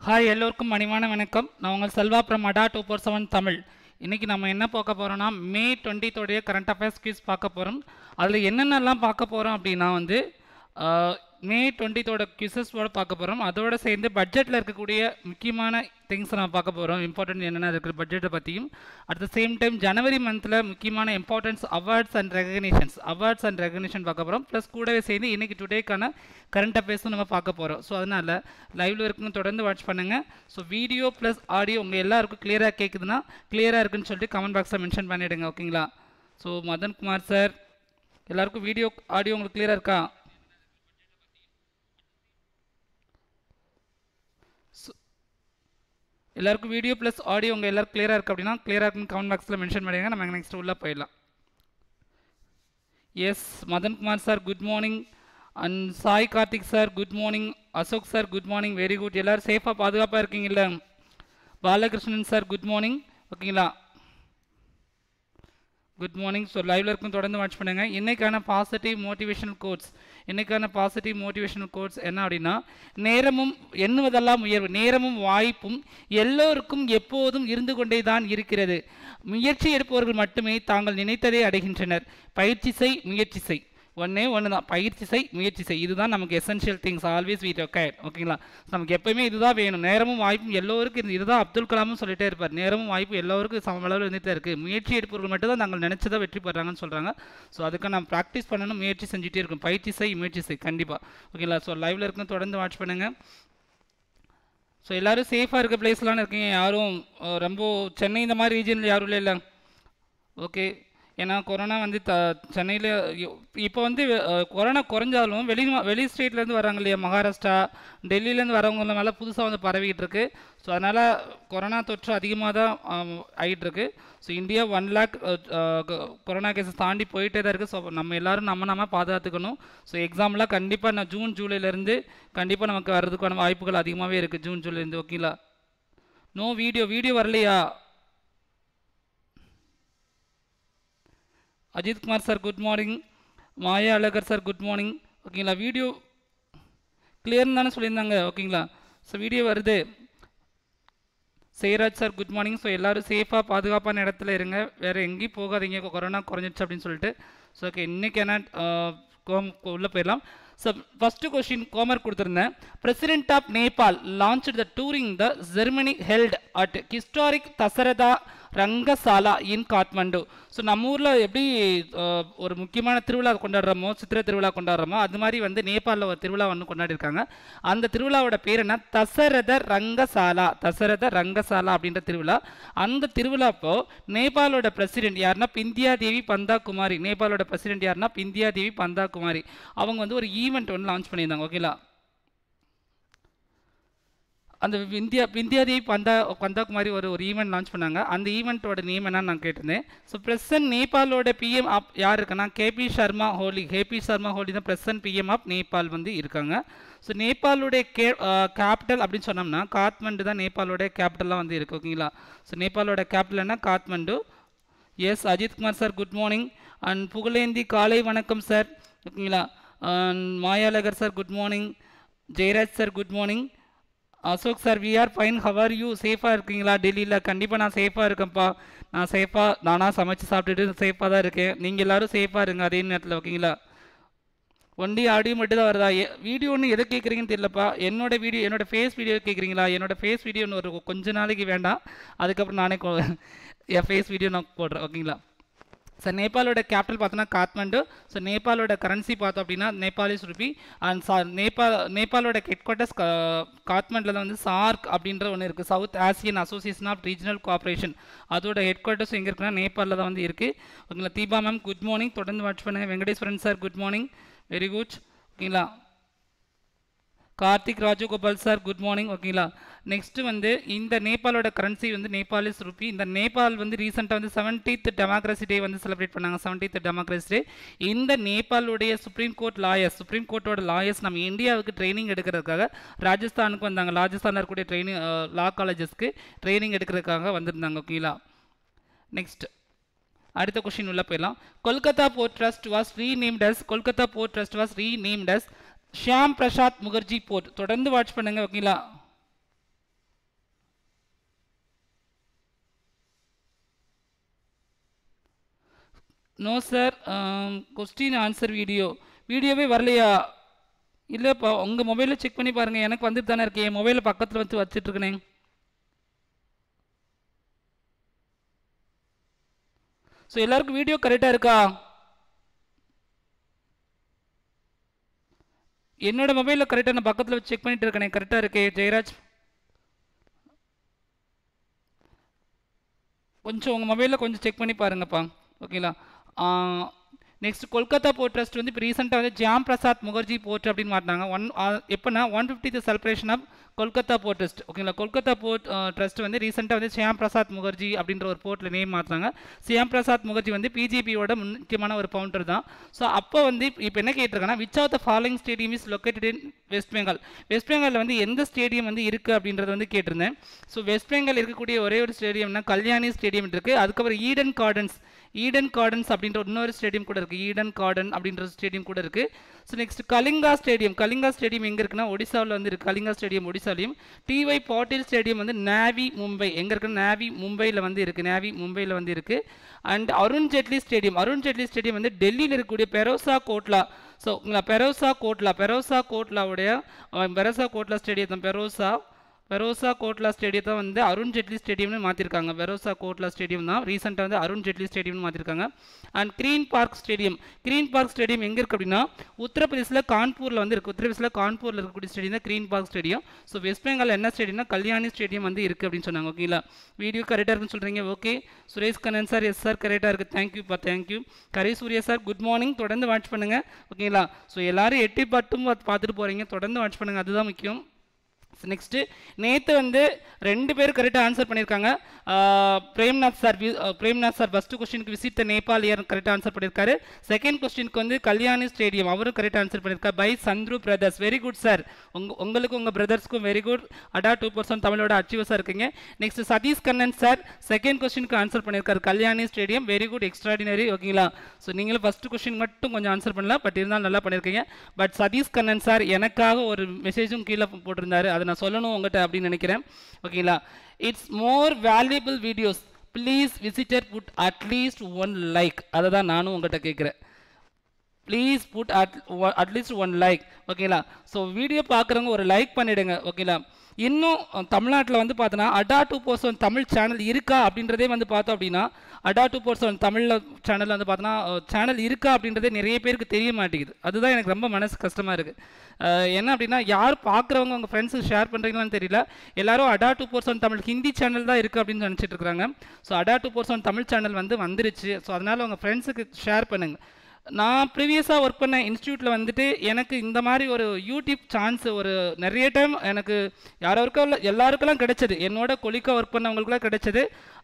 Hi எல்லோருக்கும் மணிவான வணக்கம் நான் உங்கள் Selva from Adda two four seven Tamil இன்றைக்கி நம்ம என்ன பார்க்க போகிறோம்னா மே டுவெண்ட்டித்தோடைய கரண்ட் அஃபேர்ஸ் குவிஸ் பார்க்க போகிறோம் அதில் என்னென்னலாம் பார்க்க போகிறோம் அப்படின்னா வந்து ஆஹ், மே டுவெண்ட்டித்தோட குவிசஸோட பார்க்க போகிறோம் அதோட சேர்ந்து பட்ஜெட்டில் இருக்கக்கூடிய முக்கியமான திங்ஸ் நம்ம பார்க்க போகிறோம் இம்பார்ட்டன்ட் என்னென்ன இருக்கிற பட்ஜெட்டை பற்றியும் அட் த சேம் டைம் ஜனவரி மந்தில் முக்கியமான importance awards and recognitions awards and recognition பார்க்க போகிறோம் ப்ளஸ் கூடவே சேர்ந்து இன்றைக்கி டுடேக்கான கரண்ட் அஃபேர்ஸும் நம்ம பார்க்க போகிறோம் ஸோ அதனால் லைவ்ல இருக்குன்னு தொடர்ந்து வாட்ச் பண்ணுங்கள் ஸோ வீடியோ ப்ளஸ் ஆடியோ உங்கள் எல்லாருக்கும் கிளியராக கேட்குதுன்னா கிளியராக இருக்குன்னு சொல்லிட்டு கமெண்ட் பாக்ஸில் மென்ஷன் பண்ணிவிடுங்க ஓகேங்களா ஸோ மதன் குமார் சார் எல்லாருக்கும் வீடியோ ஆடியோ உங்களுக்கு கிளியராக இருக்கா எல்லாருக்கும் வீடியோ ப்ளஸ் ஆடியோ உங்கள் எல்லாரும் கிளியராக இருக்குது அப்படின்னா கிளியராக இருக்குன்னு கமெண்ட் பாக்ஸில் மென்ஷன் பண்ணிடுங்க நம்ம நெக்ஸ்ட் உள்ளே போயிடலாம் yes Madan Kumar sir good morning and Sai Karthik sir good morning Ashok sir good morning very good எல்லோரும் சேஃபாக பாதுகாப்பாக இருக்கீங்கல்ல பாலகிருஷ்ணன் சார் குட் மார்னிங் ஓகேங்களா குட் மார்னிங் ஸோ லைவ்ல இருக்கும் தொடர்ந்து வாட்ச் பண்ணுங்க இன்னைக்கான பாசிட்டிவ் மோட்டிவேஷனல் கோட்ஸ் இன்னைக்கான பாசிட்டிவ் மோட்டிவேஷனல் கோட்ஸ் என்ன அப்படின்னா நேரமும் எண்ணுவதெல்லாம் உயர்வு நேரமும் வாய்ப்பும் எல்லோருக்கும் எப்போதும் இருந்து கொண்டே தான் இருக்கிறது முயற்சி எடுப்பவர்கள் மட்டுமே தாங்கள் நினைத்ததை அடைகின்றனர் பயிற்சி செய் முயற்சி செய் ஒன்றே ஒன்று தான் பயிற்சி செய் முயற்சி செய் இதுதான் நமக்கு essential things always weed okay ஓகேங்களா நமக்கு எப்பயுமே இதுதான் வேணும் நேரமும் வாய்ப்பும் எல்லோருக்கும் இது- இதுதான் அப்துல் கலாமும் சொல்லிட்டே இருப்பார் நேரமும் வாய்ப்பும் எல்லோருக்கும் சம அளவில் இருந்துகிட்டே இருக்குது முயற்சி எடுப்பவர்கள் மட்டும் தான் நாங்கள் நினச்சதை வெற்றி பெறாங்கன்னு சொல்கிறாங்க ஸோ அதுக்கு நம்ம ப்ராக்டிஸ் பண்ணணும் முயற்சி செஞ்சுட்டே இருக்கும் பயிற்சி செய் முயற்சி செய் கண்டிப்பாக ஓகேங்களா ஸோ லைவில் இருக்கும் தொடர்ந்து வாட்ச் பண்ணுங்கள் ஸோ எல்லாரும் சேஃபாக இருக்க பிளேஸ்லாம் இருக்கீங்க யாரும் அஹ், ரொம்ப சென்னை இந்த மாதிரி ரீஜனில் யாரும் இல்லை ஓகே ஏன்னா கொரோனா வந்து த சென்னையில் இப்போ வந்து அஹ், கொரோனா குறைஞ்சாலும் வெளி மா- வெளி ஸ்டேட்லேருந்து வராங்க இல்லையா மகாராஷ்டிரா டெல்லியிலேருந்து வரவங்க மேலே புதுசாக வந்து பரவிக்கிட்டு இருக்கு ஸோ அதனால் கொரோனா தொற்று அதிகமாக தான் ஆம், ஆயிட்டு இருக்கு so India one lakh corona cases தாண்டி போயிட்டே தான் இருக்குது ஸோ நம்ம எல்லாரும் நம்ம நம்ம பாதுகாத்துக்கணும் ஸோ எக்ஸாம்லாம் கண்டிப்பாக நான் ஜூன் ஜூலைலேருந்து கண்டிப்பாக நமக்கு வர்றதுக்கான வாய்ப்புகள் அதிகமாகவே இருக்குது ஜூன் ஜூலைலேருந்து ஓகேங்களா நோ வீடியோ வீடியோ வரலையா Ajith Kumar sir good morning Maya Azhagar sir good morning ஓகேங்களா வீடியோ கிளியர்னு தானே சொல்லியிருந்தாங்க ஓகேங்களா ஸோ வீடியோ வருது Siraj sir good morning so எல்லோரும் சேஃபாக பாதுகாப்பான இடத்துல இருங்க வேறு எங்கேயும் போகாதீங்க கொ- கொரோனா குறைஞ்சிருச்சு அப்படின்னு சொல்லிட்டு ஸோ ஓகே இன்றைக்கி என்ன கோம் உள்ளே போயிடலாம் ஸோ ஃபஸ்ட்டு கொஷின் கோமர் கொடுத்துருந்தேன் president of Nepal launch the touring the Germany held at historic Dasharatha Rangasala in Kathmandu so நம்ம ஊரில் எப்படி அஹ், ஒரு முக்கியமான திருவிழா கொண்டாடுறோமோ சித்திரை திருவிழா கொண்டாடுறோமோ அது மாதிரி வந்து நேபாளில் ஒரு திருவிழா ஒன்று கொண்டாடிருக்காங்க அந்த திருவிழாவோட பேர் என்ன தசரத ரங்கசாலா தசரத ரங்கசாலா அப்படின்ற திருவிழா அந்த திருவிழாப்போ நேபாளோட பிரசிடென்ட் யாருன்னா பிந்தியா தேவி பந்தா குமாரி நேபாளோட பிரசிடென்ட் யாருன்னா பிந்தியா தேவி பந்தா குமாரி அவங்க வந்து ஒரு ஈவெண்ட் ஒன்று லான்ச் பண்ணியிருந்தாங்க ஓகேங்களா அந்த இந்தியா இந்தியாதேவி பந்தா பந்தாகுமாரி ஒரு ஒரு ஈவெண்ட் லான்ச் பண்ணாங்க அந்த ஈவெண்ட்டோட நேம் என்னன்னு நான் கேட்டிருந்தேன் ஸோ பிரசன்ட் நேபாளோட பிஎம் ஆப் யார் இருக்குன்னா கேபி சர்மா ஹோலி கேபி சர்மா ஹோலி தான் பிரசன்ட் பிஎம் ஆஃப் நேபாள் வந்து இருக்காங்க ஸோ நேபாளுடைய கே கேபிட்டல் அப்படின்னு சொன்னோம்னா காத்மண்டு தான் நேபாளோட கேபிட்டலாக வந்து இருக்கு ஓகேங்களா ஸோ நேபாளோட கேபிட்டல் என்ன Kathmandu yes Ajith Kumar sir good morning and Pugazhendhi காலை வணக்கம் சார் ஓகேங்களா and Mayalagar sir good morning Jayaraj sir good morning Ashok sir we are fine how are you சேஃபாக இருக்கீங்களா டெல்லியில் கண்டிப்பாக நான் சேஃபாக இருக்கேன்ப்பா நான் சேஃபாக நானாக சமைச்சு சாப்பிட்டுட்டு சேஃபாக தான் இருக்கேன் நீங்கள் எல்லாரும் சேஃபாக இருங்க அதே நேரத்தில் ஓகேங்களா ஒன்லி ஆடியோ மட்டும் தான் வருதா வீடியோன்னு எதை கேட்குறீங்கன்னு தெரியலப்பா என்னோட வீடியோ என்னோட ஃபேஸ் வீடியோ கேட்குறீங்களா என்னோட ஃபேஸ் வீடியோன்னு ஒரு கொஞ்ச நாளைக்கு வேண்டாம் அதுக்கப்புறம் நானே கொ- என் ஃபேஸ் வீடியோ நான் போடுறேன் ஓகேங்களா சார் நேபாளோட கேபிட்டல் பார்த்தோன்னா காத்மண்டு ஸோ நேபாளோட கரன்சி பார்த்தோம் அப்படின்னா நேபாளிஸ் ருபி அண்ட் சா நேபாள் நேபாளோட ஹெட் குவார்ட்டர்ஸ் காத்மண்டில் தான் வந்து சார்க் அப்படின்ற ஒன்று இருக்குது South Asian Association of Regional Cooperation அதோட ஹெட் குவார்ட்டர்ஸ் எங்கே இருக்குன்னா நேபாளில் தான் வந்து இருக்குது ஓகேங்களா தீபா மேம் குட் மார்னிங் தொடர்ந்து வாட்ச் பண்ணுங்கள் Venkateswaran sir good morning very good ஓகேங்களா Karthik Rajagopal sir good morning ஓகேங்களா நெக்ஸ்ட் வந்து இந்த நேபாளோட கரன்சி வந்து நேபாளிஸ் ருபி இந்த நேபாள் வந்து ரீசெண்டாக வந்து செவன்டீத் டெமோக்ரஸி டே வந்து செலிப்ரேட் பண்ணாங்க செவன்டீத் டெமோக்ரஸி டே இந்த நேபாளுடைய சுப்ரீம் கோர்ட் லாயர்ஸ் சுப்ரீம் கோர்ட்டோட லாயர்ஸ் நம்ம இந்தியாவுக்கு ட்ரைனிங் எடுக்கிறதுக்காக ராஜஸ்தானுக்கு வந்தாங்க ராஜஸ்தானில் இருக்கக்கூடிய ட்ரைனிங் லா காலேஜஸ்க்கு ட்ரைனிங் எடுக்கிறதுக்காக வந்திருந்தாங்க ஓகேங்களா நெக்ஸ்ட் அடுத்த கொஷின் உள்ள போயிடலாம் Kolkata port trust was renamed as Kolkata port trust was renamed as Syama Prasad Mukherjee port தொடர்ந்து வாட்ச் பண்ணுங்க ஓகேங்களா no sir question answer video வீடியோவே வரலையா இல்லைப்பா உங்கள் மொபைலில் செக் பண்ணி பாருங்கள் எனக்கு வந்துட்டு தானே இருக்கு என் மொபைலில் பக்கத்தில் வச்சு வச்சுட்ருக்கனே ஸோ எல்லாருக்கும் வீடியோ கரெக்டாக இருக்கா என்னோட மொபைலில் கரெக்டாக நான் பக்கத்தில் வச்சு செக் பண்ணிட்டு இருக்கேனே கரெக்டாக இருக்கே ஜெயராஜ் கொஞ்சம் உங்கள் மொபைலில் கொஞ்சம் செக் பண்ணி பாருங்கப்பா ஓகேங்களா நெக்ஸ்ட் கொல்கத்தா போர்ட் ட்ரஸ்ட் வந்து இப்போ ரீசெண்டாக வந்து ஜாம் பிரசாத் முகர்ஜி போர்ட் அப்படின்னு மாட்டினாங்க ஒன் எப்போனா one fifty celebration of Kolkata port trust ஓகேங்களா கொல்கத்தா போர்ட் ட்ரஸ்ட் வந்து ரீசெண்டாக வந்து ஷியாம் பிரசாத் முகர்ஜி அப்படின்ற ஒரு போர்ட்டில் நேம் மாற்றினாங்க ஷியாம் பிரசாத் முகர்ஜி வந்து பிஜேபியோட முக்கியமான ஒரு பவுண்டர் தான் ஸோ அப்போ வந்து இப்போ என்ன கேட்டிருக்காங்கன்னா which of the following stadium is located in West Bengal West பெங்காலில் வந்து எந்த ஸ்டேடியம் வந்து இருக்குது அப்படின்றத வந்து கேட்டிருந்தேன் ஸோ வெஸ்ட் பெங்கால் இருக்கக்கூடிய ஒரே ஒரு ஸ்டேடியம்னா கல்யாணி ஸ்டேடியம் இருக்குது அதுக்கப்புறம் ஈடன் கார்டன்ஸ் ஈடன் கார்டன்ஸ் அப்படின்ற இன்னொரு ஸ்டேடியம் கூட இருக்குது ஈடன் கார்டன் அப்படின்ற ஸ்டேடியம் கூட இருக்குது so next Kalinga stadium Kalinga stadium எங்கே இருக்குன்னா ஒடிசாவில் வந்து இருக்குது கலிங்கா ஸ்டேடியம் ஒடிசாலையும் டிஒய் பாட்டில் ஸ்டேடியம் வந்து நேவி மும்பை எங்கே இருக்குன்னா நேவி மும்பையில் வந்து இருக்குது நேவி மும்பையில் வந்து இருக்குது and Arun Jaitley stadium Arun Jaitley stadium வந்து டெல்லியில் இருக்கக்கூடிய பெரோசா கோட்லா ஸோ பெரோசா கோட்லா பெரோசா கோட்லாவுடைய பெரோசா கோட்லா ஸ்டேடியம் பெரோசா பெரோசா கோட்லா ஸ்டேடியத்தை வந்து அருண் ஜேட்லி ஸ்டேடியம்னு மாற்றிருக்காங்க பெரோசா கோட்லா ஸ்டேடியம் தான் ரீசெண்டாக வந்து அருண் ஜேட்லி ஸ்டேடியம்னு மாற்றிருக்காங்க and Green Park stadium Green Park stadium எங்கே இருக்குது அப்படின்னா உத்தரப்பிரதேசில் கான்பூரில் வந்து இருக்குது உத்தரப்பிரதேசில் கான்பூரில் இருக்கக்கூடிய ஸ்டேடியம் தான் Green Park stadium so West Bengal என்ன ஸ்டேடியம்னா கல்யாணி ஸ்டேடியம் வந்து இருக்குது அப்படின்னு சொன்னாங்க ஓகேங்களா வீடியோ கரெக்டாக இருக்குன்னு சொல்கிறீங்க okay Suresh Kannan sir yes sir கரெக்டாக இருக்குது தேங்க்யூப்பா thank you Karai Surya sir good morning தொடர்ந்து வாட்ச் பண்ணுங்கள் ஓகேங்களா ஸோ எல்லாரும் எட்டி பட்டும் பார்த்துட்டு போகிறீங்க தொடர்ந்து வாட்ச் பண்ணுங்கள் அதுதான் முக்கியம் நெக்ஸ்ட்டு நேற்று வந்து ரெண்டு பேர் கரெக்டாக ஆன்சர் பண்ணியிருக்காங்க Premnath sir Premnath sir first கொஸ்டினுக்கு விசிட் த நேபாள் இயர் கரெக்டாக ஆன்சர் பண்ணியிருக்காரு செகண்ட் கொஸ்டினுக்கு வந்து கல்யாணி ஸ்டேடியம் அவரும் கரெக்டாக ஆன்சர் பண்ணியிருக்காரு by Chandru brothers very good sir உங்க உங்களுக்கு உங்கள் பிரதர்ஸ்க்கும் very good Adda two percent தமிழோட அச்சீவர்ஸாக இருக்கீங்க next Satish Kannan sir second கொஸ்டினுக்கு ஆன்சர் பண்ணியிருக்காரு Kalyani stadium very good extraordinary ஓகேங்களா ஸோ நீங்களும் ஃபஸ்ட்டு கொஸ்டின் மட்டும் கொஞ்சம் ஆன்சர் பண்ணல பட் இருந்தாலும் நல்லா பண்ணியிருக்கீங்க பட் சதீஷ் கண்ணன் சார் எனக்காக ஒரு மெசேஜும் கீழே போட்டிருந்தாரு அதை நான் சொல்லணும் உங்கள்கிட்ட அப்படின்னு நினைக்கிறேன் ஓகேங்களா it's more valuable videos please visitor put at least one like அதை தான் நானும் உங்கள்கிட்ட கேட்குறேன் please put at at least one like ஓகேங்களா ஸோ வீடியோ பார்க்குறவங்க ஒரு லைக் பண்ணிவிடுங்க ஓகேங்களா இன்னும் தமிழ்நாட்டில் வந்து பார்த்தோன்னா அடா டூ பர்சன் தமிழ் சேனல் இருக்கா அப்படின்றதே வந்து பார்த்தோம் அப்படின்னா அடா டூ பர்சன் தமிழில் சேனலில் வந்து பார்த்தோன்னா சேனல் இருக்கா அப்படின்றதே நிறைய பேருக்கு தெரிய மாட்டேங்குது அதுதான் எனக்கு ரொம்ப மனசு கஷ்டமாக இருக்குது என்ன அப்படின்னா யார் பார்க்குறவங்க உங்கள் ஃப்ரெண்ட்ஸுக்கு ஷேர் பண்ணுறீங்களான்னு தெரியல எல்லாரும் Adda two person Tamil Hindi channel தான் இருக்குது அப்படின்னு நினச்சிட்டு இருக்கிறாங்க so Adda two person Tamil channel வந்து வந்துருச்சு ஸோ அதனால் உங்கள் ஃப்ரெண்ட்ஸுக்கு ஷேர் பண்ணுங்கள் நான் ப்ரீவியஸாக ஒர்க் பண்ண இன்ஸ்டியூட்டில் வந்துட்டு எனக்கு இந்த மாதிரி ஒரு யூடியூப் சான்ஸ் ஒரு நிறைய டைம் எனக்கு யாரோருக்கும் எல்லாருக்கெல்லாம் கிடைச்சது என்னோட கொலிக்காக ஒர்க் பண்ணவங்களுக்குலாம் கிடைச்சது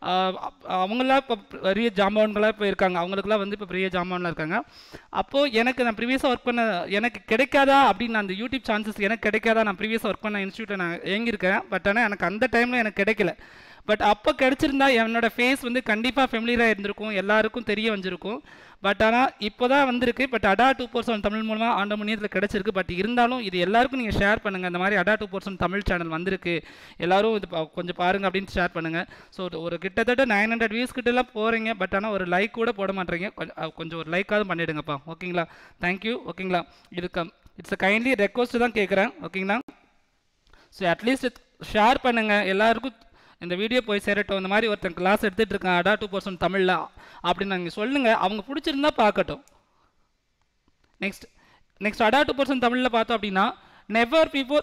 அவங்களாம் இப்போ பெரிய ஜாம்பவன்களாக இப்போ இருக்காங்க அவங்களுக்குலாம் வந்து இப்போ பெரிய ஜாம்பவன்லாம் இருக்காங்க அப்போது எனக்கு நான் ப்ரீவியஸாக ஒர்க் பண்ண எனக்கு கிடைக்காதா அப்படின்னு அந்த யூடியூப் சான்சஸ் எனக்கு கிடைக்காதா நான் ப்ரீவியஸாக ஒர்க் பண்ண இன்ஸ்டியூட்டில் நான் இயங்கியிருக்கேன் பட் ஆனால் எனக்கு அந்த டைமில் எனக்கு கிடைக்கல பட் அப்போ கிடச்சிருந்தா என்னோட ஃபேஸ் வந்து கண்டிப்பாக ஃபெமிலியராக இருந்திருக்கும் எல்லாருக்கும் தெரிய வந்திருக்கும் பட் ஆனால் இப்போ தான் வந்திருக்கு பட் அடா டூ பர்சன்ட் தமிழ் மூலமாக ஆண்ட முன்னியத்தில் கிடச்சிருக்கு பட் இருந்தாலும் இது எல்லாருக்கும் நீங்கள் ஷேர் பண்ணுங்கள் இந்த மாதிரி அடா டூ பர்சன்ட் தமிழ் சேனல் வந்திருக்கு எல்லாரும் இது கொஞ்சம் பாருங்கள் அப்படின்னு ஷேர் பண்ணுங்கள் ஸோ ஒரு கிட்டத்தட்ட நைன் ஹண்ட்ரட் வியூஸ் கிட்டலாம் போகிறீங்க பட் ஆனால் ஒரு லைக் கூட போட மாட்டேறீங்க கொஞ்சம் ஒரு லைக்காவது பண்ணிவிடுங்கப்பா ஓகேங்களா தேங்க்யூ ஓகேங்களா இதுக்கு இட்ஸ் அ கைண்ட்லி ரெக்வஸ்ட் தான் கேட்குறேன் ஓகேங்களா ஸோ அட்லீஸ்ட் ஷேர் பண்ணுங்கள் எல்லாருக்கும் இந்த வீடியோ போய் சேரட்டும் இந்த மாதிரி ஒருத்தன் கிளாஸ் எடுத்துகிட்டு இருக்கான் அடா டூ பர்சன்ட் தமிழில் அப்படின்னு நீங்கள் சொல்லுங்கள் அவங்க பிடிச்சிருந்தா பார்க்கட்டும் next next Adda two percent தமிழில் பார்த்தோம் அப்படின்னா never before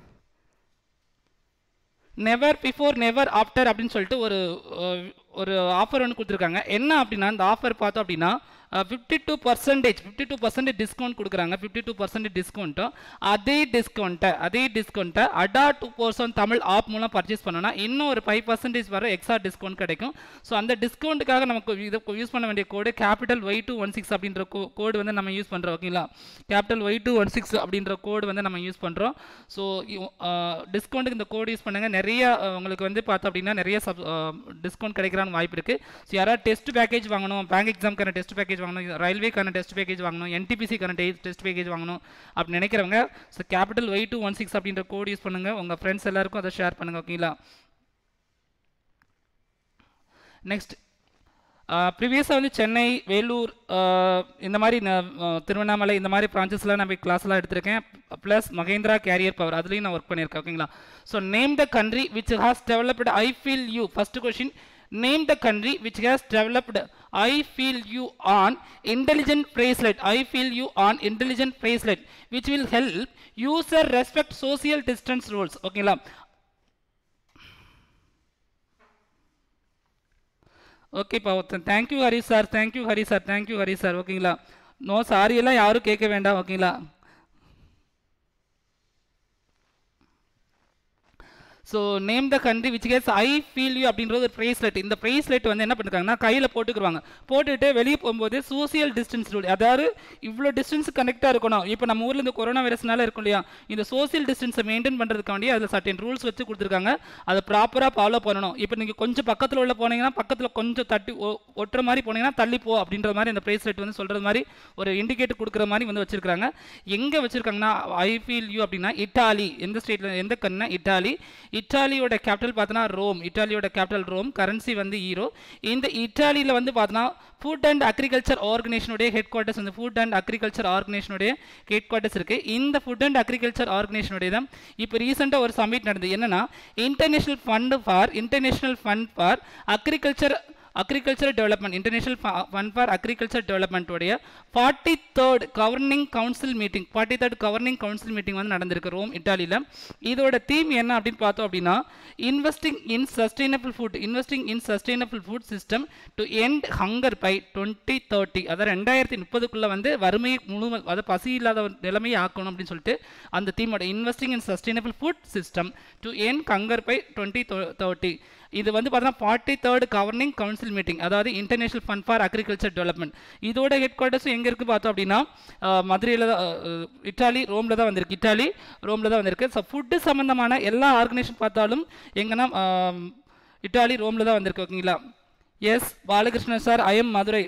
never before never after அப்படின்னு சொல்லிட்டு ஒரு ஒரு ஆஃபர் ஒன்று கொடுத்துருக்காங்க என்ன அப்படின்னா இந்த ஆஃபர் பார்த்தோம் அப்படின்னா fifty two percentage fifty two percentage discount கொடுக்குறாங்க ஃபிஃப்டி டூ பர்சன்டேஜ் டிஸ்கவுண்ட்டும் அதே டிஸ்கவுண்ட்டை அதே டிஸ்கவுண்ட்டை Adda two percent Tamil app மூலம் பர்ச்சேஸ் பண்ணோன்னா இன்னும் ஒரு ஃபைவ் பர்சன்டேஜ் வர எக்ஸ்ட்ரா டிஸ்கவுண்ட் கிடைக்கும் ஸோ அந்த டிஸ்கவுண்ட்டுக்காக நமக்கு இதை யூஸ் பண்ண வேண்டிய code capital Y two one six அப்படின்ற கோடு வந்து நம்ம யூஸ் பண்ணுறோம் ஓகேங்களா capital Y two one six அப்படின்ற கோடு வந்து நம்ம யூஸ் பண்ணுறோம் ஸோ டிஸ்கவுண்ட்டுக்கு இந்த கோடு யூஸ் பண்ணுங்கள் நிறைய உங்களுக்கு வந்து பார்த்தோம் அப்படின்னா நிறைய சப் டிஸ்கவுண்ட் கிடைக்கிறான்னு வாய்ப்பு இருக்குது ஸோ யாராவது டெஸ்ட் பேக்கேஜ் வாங்கணும் பேங்க் எக்ஸாம்க்கான டெஸ்ட் பேக்கேஜ் வாங்கணும் ரயில்வேக்கான டெஸ்ட் பேக்கேஜ் வாங்கணும் என்டிபிசிக்கான டெஸ்ட் பேக்கேஜ் வாங்கணும் அப்படி நினைக்கிறவங்க so capital Y two one six அப்படின்ற கோட் யூஸ் பண்ணுங்கள் உங்கள் ஃப்ரெண்ட்ஸ் எல்லாருக்கும் அதை ஷேர் பண்ணுங்கள் ஓகேங்களா நெக்ஸ்ட் ப்ரீவியஸாக வந்து சென்னை வேலூர் ஆஹ் இந்த மாதிரி ந- ஆஹ் திருவண்ணாமலை இந்த மாதிரி பிரான்ச்சஸ்லாம் நான் போய் கிளாஸ்லாம் எடுத்திருக்கேன் ப்ளஸ் மகேந்திரா கேரியர் பவர் அதுலேயும் நான் ஒர்க் பண்ணியிருக்கேன் ஓகேங்களா so name the country which has developed I feel you first question name the country which has developed I feel you an intelligent bracelet i feel you on intelligent bracelet which will help user respect social distance rules ஓகேங்களா ஓகேப்பா thank you Hari sir thank you Hari sir thank you Hari sir ஓகேங்களா no sorry எல்லாம் யாரும் கேட்க வேண்டாம் ஓகேங்களா so name the country which has I feel you அப்படின்றது ஒரு ப்ரேஸ்லெட் இந்த ப்ரேஸ்லெட் வந்து என்ன பண்ணிருக்காங்கன்னா கையில் போட்டுக்குருவாங்க போட்டுட்டு வெளியே போகும்போது சோசியல் டிஸ்டன்ஸ் ரூல் அதாவது இவ்வளோ டிஸ்டன்ஸ் கனெக்டாக இருக்கணும் இப்போ நம்ம ஊரில் இந்த கொரோனா வைரஸ்னால இருக்கும் இல்லையா இந்த சோசியல் டிஸ்டன்ஸை மெயின்டைன் பண்ணுறதுக்காண்டி அதில் சர்டன் ரூல்ஸ் வச்சு கொடுத்துருக்காங்க அதை ப்ராப்பராக ஃபாலோ பண்ணணும் இப்போ நீங்கள் கொஞ்சம் பக்கத்தில் உள்ள போனீங்கன்னா பக்கத்தில் கொஞ்சம் தட்டி ஒ- ஒட்டுற மாதிரி போனீங்கன்னா தள்ளி போ அப்படின்ற மாதிரி இந்த ப்ரேஸ்லெட் வந்து சொல்கிறது மாதிரி ஒரு இண்டிகேட்டர் கொடுக்குற மாதிரி வந்து வச்சிருக்காங்க எங்கே வச்சிருக்காங்கன்னா ஐ ஃபீல் யூ அப்படின்னா இட்டாலி எந்த ஸ்டேட்டில் எந்த கண்ணுனா இட்டாலி இட்டாலியோட கேபிட்டல் பார்த்தோன்னா ரோம் இட்டாலியோட கேபிட்டல் ரோம் கரன்சி வந்து ஈரோ இந்த இட்டாலியில் வந்து பார்த்தோன்னா ஃபுட் அண்ட் அக்ரிகல்ச்சர் ஆர்கனைசேஷனுடைய ஹெட் குவார்ட்டர்ஸ் வந்து ஃபுட் அண்ட் அக்ரிகல்ச்சர் ஆர்கனைசேஷனுடைய ஹெட் குவார்ட்டர்ஸ் இருக்குது இந்த ஃபுட் அண்ட் அக்ரிகல்ச்சர் ஆர்கனைசேஷனுடைய தான் இப்போ ரீசெண்டாக ஒரு சமிட் நடந்தது என்னன்னா international fund for international fund for agriculture agriculture development international fund for agriculture டெவலப்மெண்ட்டோடைய forty third governing council meeting forty third governing council meeting வந்து நடந்திருக்கு ரோம் இட்டாலியில் இதோட தீம் என்ன அப்படின்னு பார்த்தோம் அப்படின்னா investing in sustainable food investing in sustainable food system to end hunger by twenty thirty அதாவது ரெண்டாயிரத்தி முப்பதுக்குள்ளே வந்து வறுமையை முழு அதாவது பசி இல்லாத ஒரு நிலைமையை ஆக்கணும் அப்படின்னு சொல்லிட்டு அந்த தீமோட investing in sustainable food system to end hunger by twenty thirty இது வந்து பார்த்தீங்கன்னா forty third governing council meeting அதாவது international fund for agriculture development இதோட ஹெட் குவார்ட்டர்ஸும் எங்கே இருக்குது பார்த்தோம் அப்படின்னா அஹ், மதுரையில் தான் அஹ், இட்டாலி ரோமில் தான் வந்திருக்கு இட்டாலி ரோமில் தான் வந்திருக்கு ஸோ ஃபுட்டு சம்மந்தமான எல்லா ஆர்கனைசேஷன் பார்த்தாலும் எங்கன்னா அஹ், இட்டாலி ரோமில் தான் வந்திருக்கு ஓகேங்களா yes Balakrishnan sir I am Madurai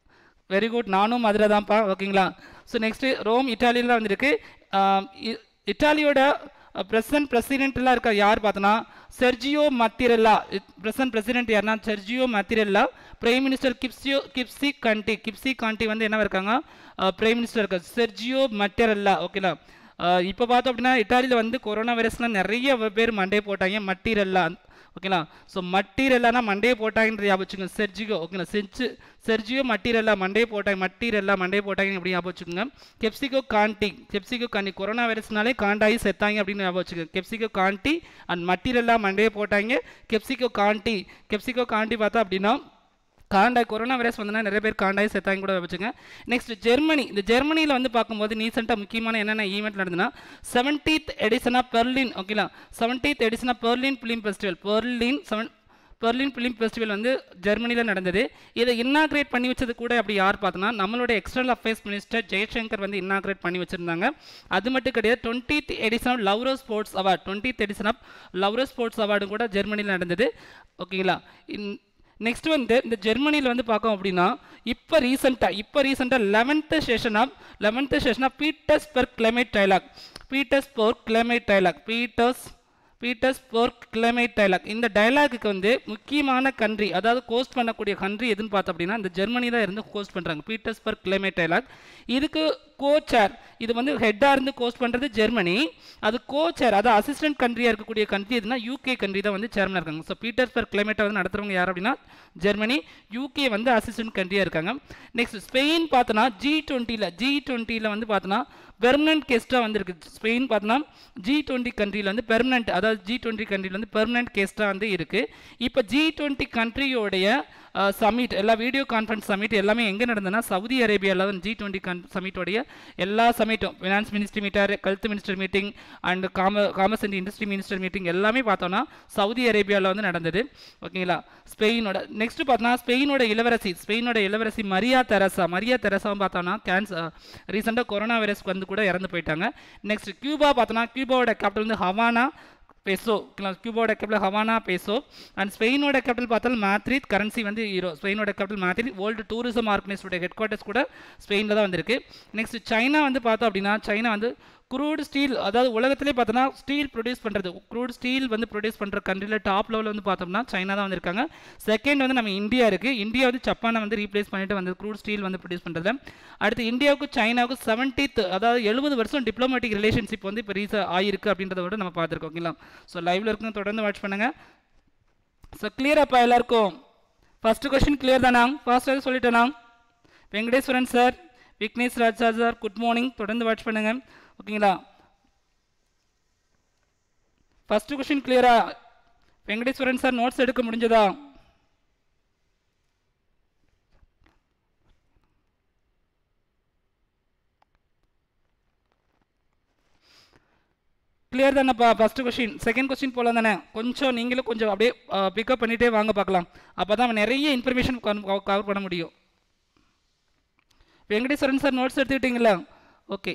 very good நானும் மதுரை தான்ப்பா ஓகேங்களா ஸோ நெக்ஸ்ட்டு ரோம் இட்டாலியில் தான் வந்திருக்கு ஆம், இ- இட்டாலியோட பிரசன்ட் பிரசிடென்ட்லாம் இருக்க யார் பார்த்தோன்னா செர்ஜியோ மத்திரெல்லா பிரசன்ட் பிரசிடென்ட் யாருன்னா செர்ஜியோ மத்திரெல்லா பிரைம் மினிஸ்டர் கிப்சியோ கிப்சி காண்டி கிப்சி காண்டி வந்து என்ன இருக்காங்க பிரைம் மினிஸ்டர் இருக்காங்க செர்ஜியோ மட்டிரெல்லா ஓகேங்களா இப்போ பார்த்தோம் அப்படின்னா இட்டாலியில் வந்து கொரோனா வைரஸ்லாம் நிறைய பேர் மண்டே போட்டாங்க மட்டிரெல்லா ஓகேங்களா ஸோ மட்டீரியலானா மண்டே போட்டாங்கன்ற ஞாபகம் வச்சுக்கோங்க செர்ஜியோ ஓகேங்களா செஞ்சு செர்ஜியோ மட்டீரியலா மண்டே போட்டாங்க மட்டீரியலா மண்டே போட்டாங்க அப்படி ஞாபகம் வச்சுக்கோங்க கெப்சிகோ காண்டி கெப்சிகோ காண்டி கொரோனா வைரஸ்னாலே காண்டாகி செத்தாங்க அப்படின்னு ஞாபகம் வச்சுக்கோங்க கெப்சிகோ காண்டி அண்ட் மட்டீரியலா மண்டே போட்டாங்க கெப்சிகோ காண்டி கெப்சிகோ காண்டி பார்த்தா அப்படின்னா காண்டாய் கொரோனா வைரஸ் வந்தனா நிறைய பேர் காண்டாய் செத்தாங்க கூட வச்சுங்க நெக்ஸ்ட் ஜெர்மனி இந்த ஜெர்மனியில் வந்து பார்க்கும்போது ரீசெண்டாக முக்கியமான என்னென்ன ஈவெண்ட் நடந்ததுன்னா செவன்டீத் எடிஷன் ஆஃப் பெர்லின் ஓகேங்களா seventieth edition of Berlin film festival Berlin seven Berlin film festival வந்து ஜெர்மனியில் நடந்தது இதை இன்னாக்ரேட் பண்ணி வச்சது கூட அப்படி யார் பார்த்தோன்னா நம்மளோட எக்ஸ்டர்னல் அஃபேர்ஸ் மினிஸ்டர் ஜெயசங்கர் வந்து இன்னாக்ரேட் பண்ணி வச்சிருந்தாங்க அது மட்டும் கிடையாது twentieth edition of Laureus sports award twentieth edition of Laureus sports award கூட ஜெர்மனியில் நடந்தது ஓகேங்களா இன் நெக்ஸ்ட் வந்து இந்த ஜெர்மனியில் வந்து பார்க்கோம் அப்படின்னா இப்போ ரீசெண்டாக இப்போ ரீசெண்டாக eleventh session of eleventh session of Petersberg climate dialogue Petersberg climate dialogue Peters Petersberg climate dialogue இந்த டைலாக்குக்கு வந்து முக்கியமான கண்ட்ரி அதாவது கோஸ்ட் பண்ணக்கூடிய கண்ட்ரி எதுன்னு பார்த்தோம் அப்படின்னா இந்த ஜெர்மனி தான் இருந்து கோஸ்ட் பண்ணுறாங்க பீட்டர்ஸ் பர் கிளைமேட் டைலாக் இதுக்கு கோச்சர் இது வந்து ஹெட்டாக இருந்து கோஸ்ட் பண்ணுறது ஜெர்மனி அது கோச்சர் அதாவது அசிஸ்டன்ட் கண்ட்ரியாக இருக்கக்கூடிய கண்ட்ரி எதுனா யூகே கண்ட்ரி தான் வந்து சேர்மனாக இருக்காங்க ஸோ பீட்டர்ஸ் பர் கிளைமேட்டை வந்து நடத்துறவங்க யார் அப்படின்னா ஜெர்மனி யூகே வந்து அசிஸ்டன்ட் கண்ட்ரியாக இருக்காங்க நெக்ஸ்ட் ஸ்பெயின் பார்த்தோன்னா ஜி டுவெண்ட்டியில் ஜி டுவெண்ட்டியில் வந்து பார்த்தோன்னா பெர்மனன்ட் கெஸ்ட்டாக வந்திருக்கு ஸ்பெயின் பார்த்தோன்னா ஜி டுவெண்ட்டி கண்ட்ரியில் வந்து பெர்மனன்ட் அதாவது ஜி டுவெண்ட்டி கண்ட்ரியில் வந்து பெர்மனன்ட் கெஸ்ட்டாக வந்து இருக்குது இப்போ ஜி டுவெண்ட்டி கண்ட்ரியோடைய சமிட் எல்லா வீடியோ கான்ஃபரன்ஸ் சமிட் எல்லாமே எங்கே நடந்ததுன்னா சவுதி அரேபியாவில் தான் ஜி டுவெண்ட்டி கன் சமிட்டோடைய எல்லா சமிட்டும் finance ministry meter health minister meeting and காம commerce and industry minister meeting எல்லாமே பார்த்தோன்னா சவுதி அரேபியாவில் வந்து நடந்தது ஓகேங்களா ஸ்பெயினோட நெக்ஸ்ட் பார்த்தோன்னா ஸ்பெயினோட இளவரசி ஸ்பெயினோட இளவரசி மரியா தெரசா மரியா தெரசாவும் பார்த்தோன்னா கேன்சர் ரீசெண்டாக கொரோனா வைரஸ்க்கு வந்து கூட இறந்து போயிட்டாங்க நெக்ஸ்ட் கியூபா பார்த்தோன்னா கியூபாவோட கேபிட்டல் வந்து ஹவானா பெசோ கியூபாவோட கேபிட்டல் ஹவானா பெசோ அண்ட் ஸ்பெயினோட கேபிட்டல் பார்த்தால் மேத்ரித் கரன்சி வந்து ஹீரோ ஸ்பெயினோட கேபிட்டல் மேத்ரித் வேர்ல்டு டூரிசம் ஆர்கனைஸோட ஹெட் குவார்ட்டர்ஸ் கூட ஸ்பெயினில் தான் வந்திருக்கு நெக்ஸ்ட் சைனா வந்து பார்த்தோம் அப்படின்னா சைனா வந்து குரூட் ஸ்டீல் அதாவது உலகத்திலே பார்த்தோன்னா ஸ்டீல் ப்ரொடியூஸ் பண்ணுறது குரூட் ஸ்டீல் வந்து ப்ரொடியூஸ் பண்ணுற கண்ட்ரியில் டாப் லெவலில் வந்து பார்த்தோம்னா சைனா தான் வந்திருக்காங்க செகண்ட் வந்து நம்ம இந்தியா இருக்குது இந்தியா வந்து ஜப்பானை வந்து ரீப்ளேஸ் பண்ணிட்டு வந்து குரூட் ஸ்டீல் வந்து ப்ரொடியூஸ் பண்ணுறது அடுத்து இந்தியாவுக்கும் சைனாவுக்கும் செவன்டீத் அதாவது எழுபது வருஷம் டிப்ளமேட்டிக் ரிலேஷன்ஷிப் வந்து இப்போ ரீச ஆயிருக்கு அப்படின்றத விட நம்ம பார்த்துருக்கோம் ஓகேங்களா ஸோ லைவ்ல இருக்கும் தொடர்ந்து வாட்ச் பண்ணுங்கள் ஸோ கிளியராப்பா எல்லாருக்கும் ஃபஸ்ட்டு கொஸ்டின் கிளியர் தானா ஃபாஸ்ட்டாக சொல்லிட்டேனா Venkateswaran sir Vignesh Raja sir good morning தொடர்ந்து வாட்ச் பண்ணுங்க ஓகேங்களா ஃபஸ்ட்டு கொஸ்டின் கிளியரா வெங்கடேஸ்வரன் சார் நோட்ஸ் எடுக்க முடிஞ்சதா கிளியர் தானேப்பா ஃபஸ்ட்டு கொஸ்டின் செகண்ட் கொஸ்டின் போல தானே கொஞ்சம் நீங்களும் கொஞ்சம் அப்படியே பிக்கப் பண்ணிகிட்டே வாங்க பார்க்கலாம் அப்போ தான் நிறைய இன்ஃபர்மேஷன் கவர் பண்ண முடியும் வெங்கடேஸ்வரன் சார் நோட்ஸ் எடுத்துக்கிட்டீங்களா okay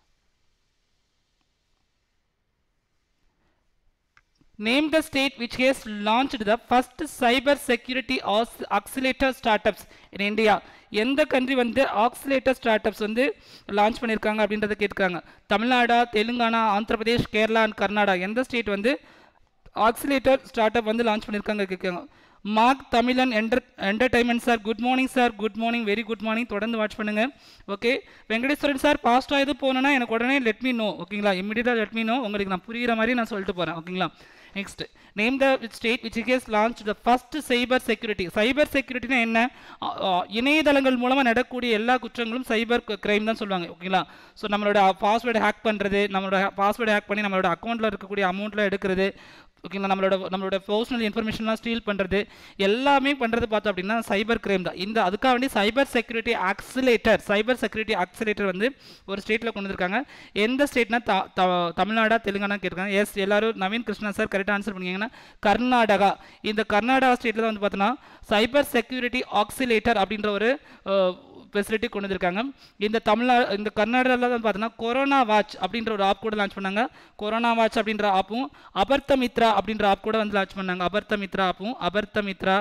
Name the state which has launched the first cyber security aus- accelerator startups in India. எந்த கண்ட்ரி வந்து ஆக்சிலேட்டர் ஸ்டார்ட்அப்ஸ் வந்து லான்ச் பண்ணியிருக்காங்க அப்படின்றத கேட்குறாங்க தமிழ்நாடா தெலுங்கானா ஆந்திர பிரதேஷ் கேரளா அண்ட் கர்நாடகா எந்த ஸ்டேட் வந்து ஆக்சிலேட்டர் ஸ்டார்ட்அப் வந்து லான்ச் பண்ணியிருக்காங்க கேட்குறாங்க mark Tamizhan enter entertainment sir good morning sir good morning very good morning தொடர்ந்து வாட்ச் பண்ணுங்க ஓகே வெங்கடேஸ்வரன் சார் பாஸ்ட்டாக எது போகணுன்னா எனக்கு உடனே லெட் மீ நோ ஓகேங்களா இம்மிடியட்டாக லெட் மீ நோ உங்களுக்கு நான் புரிகிற மாதிரி நான் சொல்லிட்டு போகிறேன் ஓகேங்களா next name the state which has launch the first cyber security cyber செக்யூரிட்டினா என்ன அ, அ, இணையதளங்கள் மூலமாக நடக்கக்கூடிய எல்லா குற்றங்களும் சைபர் கிரைம் தான் சொல்லுவாங்க ஓகேங்களா ஸோ நம்மளோட பாஸ்வேர்டு ஹேக் பண்ணுறது நம்மளோட பாஸ்வேர்டு ஹேக் பண்ணி நம்மளோட அக்கௌண்ட்டில் இருக்கக்கூடிய அமௌண்ட்லாம் எடுக்கிறது ஓகேங்களா நம்மளோட நம்மளோட பர்சனல் இன்ஃபர்மேஷன்லாம் ஸ்டீல் பண்ணுறது எல்லாமே பண்ணுறது பார்த்தோம் அப்படின்னா சைபர் கிரைம் தான் இந்த அதுக்காக வேண்டி cyber security accelerator cyber security accelerator வந்து ஒரு ஸ்டேட்டில் கொண்டு வந்திருக்காங்க எந்த ஸ்டேட்னா த த- தமிழ்நாடா தெலுங்கானா கேட்டிருக்காங்க எஸ் எல்லாரும் நவீன் கிருஷ்ணா சார் கரெக்டாக ஆன்சர் பண்ணீங்கன்னா கர்நாடகா இந்த கர்நாடகா ஸ்டேட்டில் வந்து பார்த்தோன்னா சைபர் செக்யூரிட்டி ஆக்சிலேட்டர் அப்படின்ற ஒரு ஃபெசிலிட்டி கொண்டு வந்திருக்காங்க இந்த தமிழ்நா இந்த கர்நாடகாவில் வந்து பார்த்தோன்னா கொரோனா வாட்ச் அப்படின்ற ஒரு ஆப் கூட லான்ச் பண்ணாங்க கொரோனா வாட்ச் அப்படின்ற ஆப்பும் அபர்த்த மித்ரா அப்படின்ற ஆப் கூட வந்து லான்ச் பண்ணாங்க அபர்த்த மித்ரா ஆப்பும் அபர்த்த மித்ரா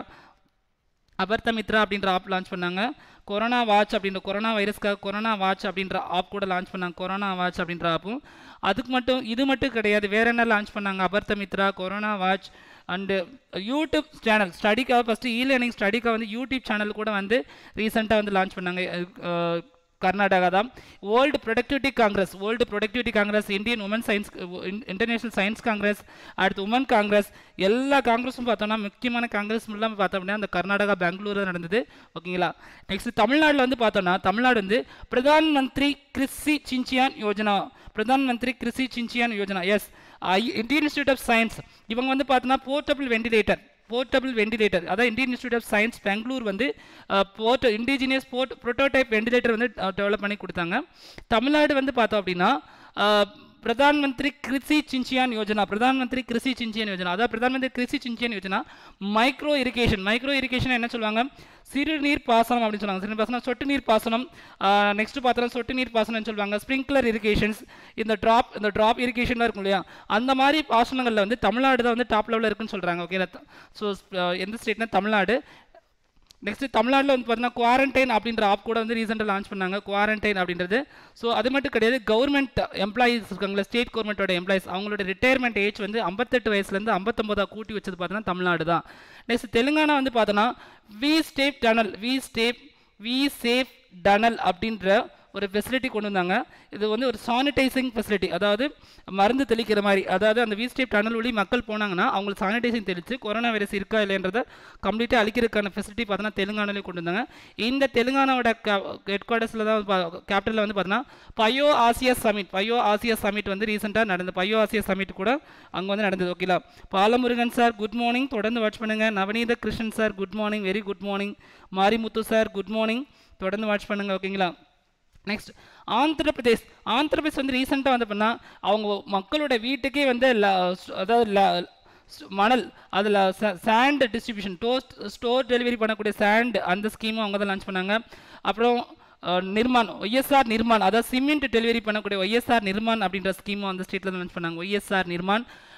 அபர்த்த மித்ரா அப்படின்ற ஆப் லான்ச் பண்ணாங்க கொரோனா வாட்ச் அப்படின்ற கொரோனா வைரஸ்க்காக கொரோனா வாட்ச் அப்படின்ற ஆப் கூட லான்ச் பண்ணாங்க கொரோனா வாட்ச் அப்படின்ற ஆப்பும் அதுக்கு மட்டும் இது மட்டும் கிடையாது வேற என்ன லான்ச் பண்ணாங்க Aptha Mitra corona watch and YouTube channel ஸ்டடிக்காக ஃபஸ்ட்டு இ லேர்னிங் ஸ்டடிக்காக வந்து யூடியூப் சேனல் கூட வந்து ரீசெண்டாக வந்து லான்ச் பண்ணாங்க அஹ், கர்நாடகா தான் world productivity congress world productivity congress Indian woman science international science congress அடுத்து உமன் காங்கிரஸ் எல்லா காங்கிரஸும் பார்த்தோம்னா முக்கியமான காங்கிரஸ் எல்லாம் பார்த்தோம் அப்படின்னா அந்த கர்நாடகா பெங்களூரில் நடந்தது ஓகேங்களா நெக்ஸ்ட் தமிழ்நாட்டில் வந்து பார்த்தோம்னா தமிழ்நாடு வந்து Pradhan Mantri Krishi Sinchayee Yojana Pradhan Mantri Krishi Sinchayee Yojana yes Indian institute of science இவங்க வந்து பார்த்தோன்னா போர்ட்டபிள் வெண்டிலேட்டர் போர்ட்டபிள் வெண்டிலேட்டர் அதான் Indian institute of science Bangalore வந்து port indigenous port prototype ventilator வந்து டெவலப் பண்ணி கொடுத்தாங்க தமிழ்நாடு வந்து பார்த்தோம் அப்படின்னா அஹ், பிரதான் மந்திரி கிருஷி சிஞ்சியான் யோஜனா பிரதான் மந்திரி கிருஷி சிஞ்சியான் யோஜனா அதாவது Pradhan Mantri Krishi Sinchayee Yojana micro irrigation micro irrigation என்ன சொல்லுவாங்க சிறுநீர் பாசனம் அப்படின்னு சொல்லுவாங்க சிறுநீர் பாசனம் சொட்டு நீர் பாசனம் நெக்ஸ்ட் பார்த்தோம்னா சொட்டு நீர் பாசனம்னு சொல்லுவாங்க ஸ்ப்ரிங்க்லர் இரிகேஷன்ஸ் இந்த ட்ராப் இந்த ட்ராப் இரிகேஷன்லாம் இருக்கும் இல்லையா அந்த மாதிரி பாசனங்களில் வந்து தமிழ்நாடு தான் வந்து டாப் லெவலில் இருக்குன்னு சொல்கிறாங்க ஓகே ஸோ எந்த ஸ்டேட்னா தமிழ்நாடு நெக்ஸ்ட் தமிழ்நாட்டில் வந்து பார்த்தீங்கன்னா குவாரண்டைன் அப்படின்ற ஆப் கூட வந்து ரீசெண்டாக லான்ச் பண்ணாங்க குவாரண்டைன் அப்படின்றது ஸோ அது மட்டும் கிடையாது கவர்மெண்ட் எம்ப்ளாயீஸ் இருக்காங்களா ஸ்டேட் கவர்மெண்ட்டோட எம்ப்ளாயிஸ் அவங்களோட ரிட்டையர்மெண்ட் ஏஜ் வந்து ஐம்பத்தெட்டு வயசுலேருந்து ஐம்பத்தொம்போதா கூட்டி வச்சது பார்த்தீங்கன்னா தமிழ்நாடு தான் நெக்ஸ்ட் தெலுங்கானா வந்து பார்த்தோன்னா V step tunnel V step V safe tunnel அப்படின்ற ஒரு ஃபெசிலிட்டி கொண்டு வந்தாங்க இது வந்து ஒரு சானிடைசிங் ஃபெசிலிட்டி அதாவது மருந்து தெளிக்கிற மாதிரி அதாவது அந்த வி ஸ்டேப் டனல் வழி மக்கள் போனாங்கன்னா அவங்களுக்கு சானிடைசிங் தெளித்து கொரோனா வைரஸ் இருக்கா இல்லைன்றதை கம்ப்ளீட்டாக அழிக்கிறதுக்கான ஃபெசிலிட்டி பார்த்தோன்னா தெலுங்கானாலே கொண்டு வந்தாங்க இந்த தெலுங்கானாவோட ஹெட் குவார்ட்டர்ஸில் தான் கேபிட்டலில் வந்து பார்த்தீங்கன்னா bio Asia summit bio Asia summit வந்து ரீசெண்டாக நடந்த பயோ ஆசியா சமிட் கூட அங்கே வந்து நடந்தது ஓகேலா பாலமுருகன் சார் குட் மார்னிங் தொடர்ந்து வாட்ச் பண்ணுங்க Navaneetha Krishnan sir good morning very good morning Marimuthu sir good morning தொடர்ந்து வாட்ச் பண்ணுங்க ஓகேங்களா நெக்ஸ்ட் ஆந்திர பிரதேஷ் ஆந்திர பிரதேஷ் வந்து ரீசெண்டாக வந்து பண்ணா அவங்க மக்களோட வீட்டுக்கே வந்து ல- அதாவது ல- ஸ்- மணல் அதில் sand distribution doorstep delivery பண்ணக்கூடிய சாண்ட் அந்த ஸ்கீமும் அவங்க தான் லான்ச் பண்ணாங்க அப்புறம் அஹ், நிர்மான் ஒய்எஸ்ஆர் நிர்மான் அதாவது சிமெண்ட் டெலிவரி பண்ணக்கூடிய ஒய்எஸ்ஆர் நிர்மான் அப்படின்ற ஸ்கீமும் அந்த ஸ்டேட்டில் லான்ச் பண்ணாங்க ஒய்எஸ்ஆர் நிர்மான்